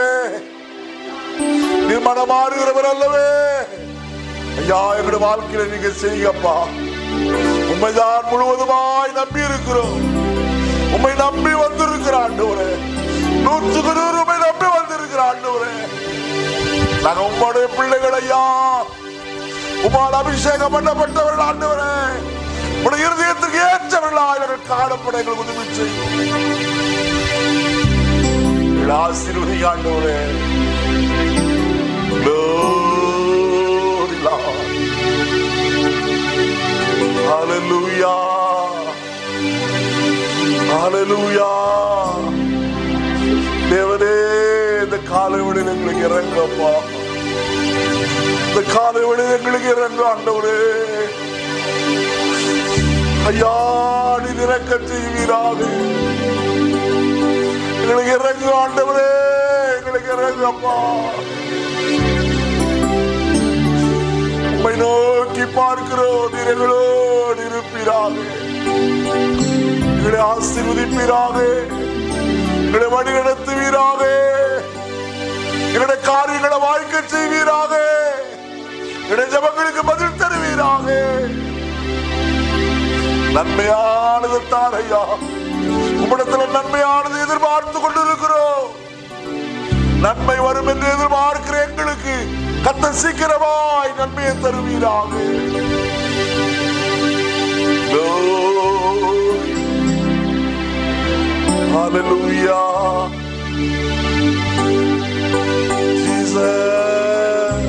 நீ மனமாறுகிறவர் அல்லவே ஐயா எங்களுடைய வாழ்க்கையில நீங்க செய்யுங்கப்பா உண்மைதான் முழுவதுமாய் நம்பி இருக்கிறோம் உண்மை நம்பி வந்திருக்கிற ஆண்டவரே நூற்றுக்கு நூறு உண்மை நம்பி வந்திருக்கிற ஆண்டவரே நாங்க உம்முடைய பிள்ளைகள் ஐயா உமால் அபிஷேகம் பண்ணப்பட்டவர்கள் ஆண்டவரே உடைய இருதயத்திற்கு ஏற்றவர்களாய் நாங்கள் காணப்பட எங்களுக்கு உதவி செய்யும் எங்கள் ஆசீர்வதி ஆண்டவரே Glory, Lord. Hallelujah. Hallelujah. தேவனே இந்த காலை விடையில் எங்களுக்கு இறங்கப்பா இந்த காலை விடையில் எங்களுக்கு இறங்க ஆண்டவரே ஐயா நீ இறக்க செய்வீராக எங்களுக்கு இறங்கு ஆண்டவரே எங்களுக்கு இறங்கப்பா உம்மை நோக்கி பார்க்கிறோம் நீரங்களோடு இருப்பீராக எங்களை ஆசீர்வதிப்பீராக எங்களை வழி நடத்துவீராக எங்களுடைய காரியங்களை வாழ்க்கை செய்வீராக எங்களுடைய ஜபங்களுக்கு பதில் தருவீராக நன்மையானது தான் ஐயா உம்மிடத்துல நன்மையானது எதிர்பார்த்து கொண்டிருக்கிறோம் நன்மை வரும் என்று எதிர்பார்க்கிற எங்களுக்கு கத்த சீக்கிரமாய் நன்மையை தருவீராக Glory. Hallelujah. Jesus.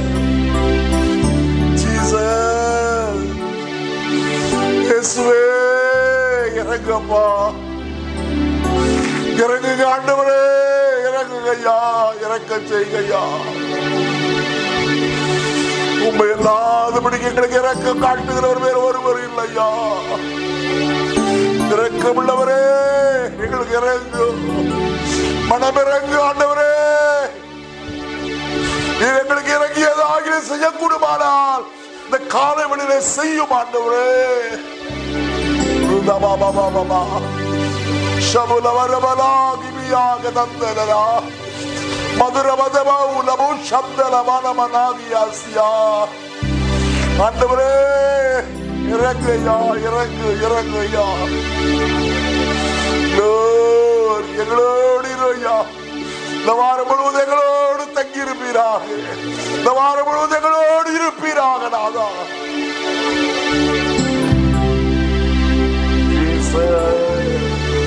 Jesus. இயேசுவே இறங்கப்பா இறங்குங்க ஆண்டவரே இறங்குங்க ஐயா இறக்க செய்யுங்க ஐயா உண்மை இல்லாதபடிக்கு எங்களுக்கு இறக்க காட்டுகிறவர் வேற ஒருவர் இல்லையா இறக்கமுள்ளவரே எங்களுக்கு இறங்கு மனமிறங்கு ஆண்டவரே நீர் எங்களுக்கு இறங்கியது ஆகிய செய்யக்கூடுமானால் இந்த காலை வழியிலே செய்யும் ஆண்டவரே ருதபாபாபாபா. ಶಬುಲವರಬಲಾಗಿಬಿಯಾಗ ತಂದೆಲರ மதுரமதமாவு நமோ சப்தலமானமனாகியாசியா ஆண்டவரே இறங்கையா இறங்கு இறங்கையா Lord, எங்களோடு இருயா இந்த வாரம் முழுவதும் எங்களோடு தங்கி இருப்பீராக இந்த வாரம் முழுவதும் எங்களோடு இருப்பீராக நாதா Jesus.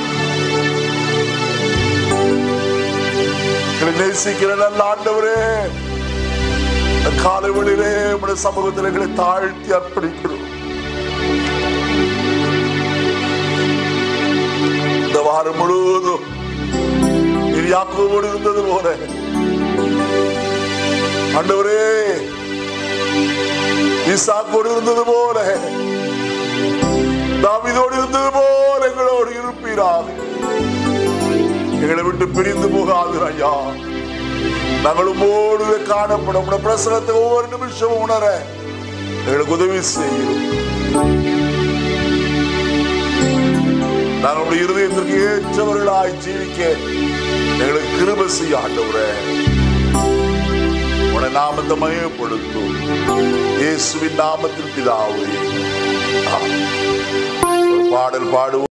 எங்களை நேசிக்கிற நல்ல ஆண்டவரே இந்த காலை வழியிலே உடைய சமூகத்தில் எங்களை தாழ்த்தி அர்ப்பணிக்கிறோம் இந்த வாரம் முழுவதும் நீர் யாக்கோவோடு இருந்தது போல ஆண்டவரே ஈசாக்கோடு இருந்தது போல தாவீதோடு இருந்தது போல எங்களோடு இருப்பீராக எங்களை விட்டு பிரிந்து போகாது ஐயா நாங்கள் உம்மோடு காணப்படும் உடைய பிரசனத்தை ஒவ்வொரு நிமிஷமும் உணர எங்களுக்கு உதவி செய்யும் நாங்களுடைய இருதயத்திற்கு ஏற்றவர்களாய் ஜீவிக்க எங்களுக்கு கிருப செய்ய ஆண்டவரே உடைய நாமத்தை மயப்படுத்தும் இயேசுவின் நாமத்தில் பிதாவே ஆமென். ஒரு பாடல் பாடுவோம்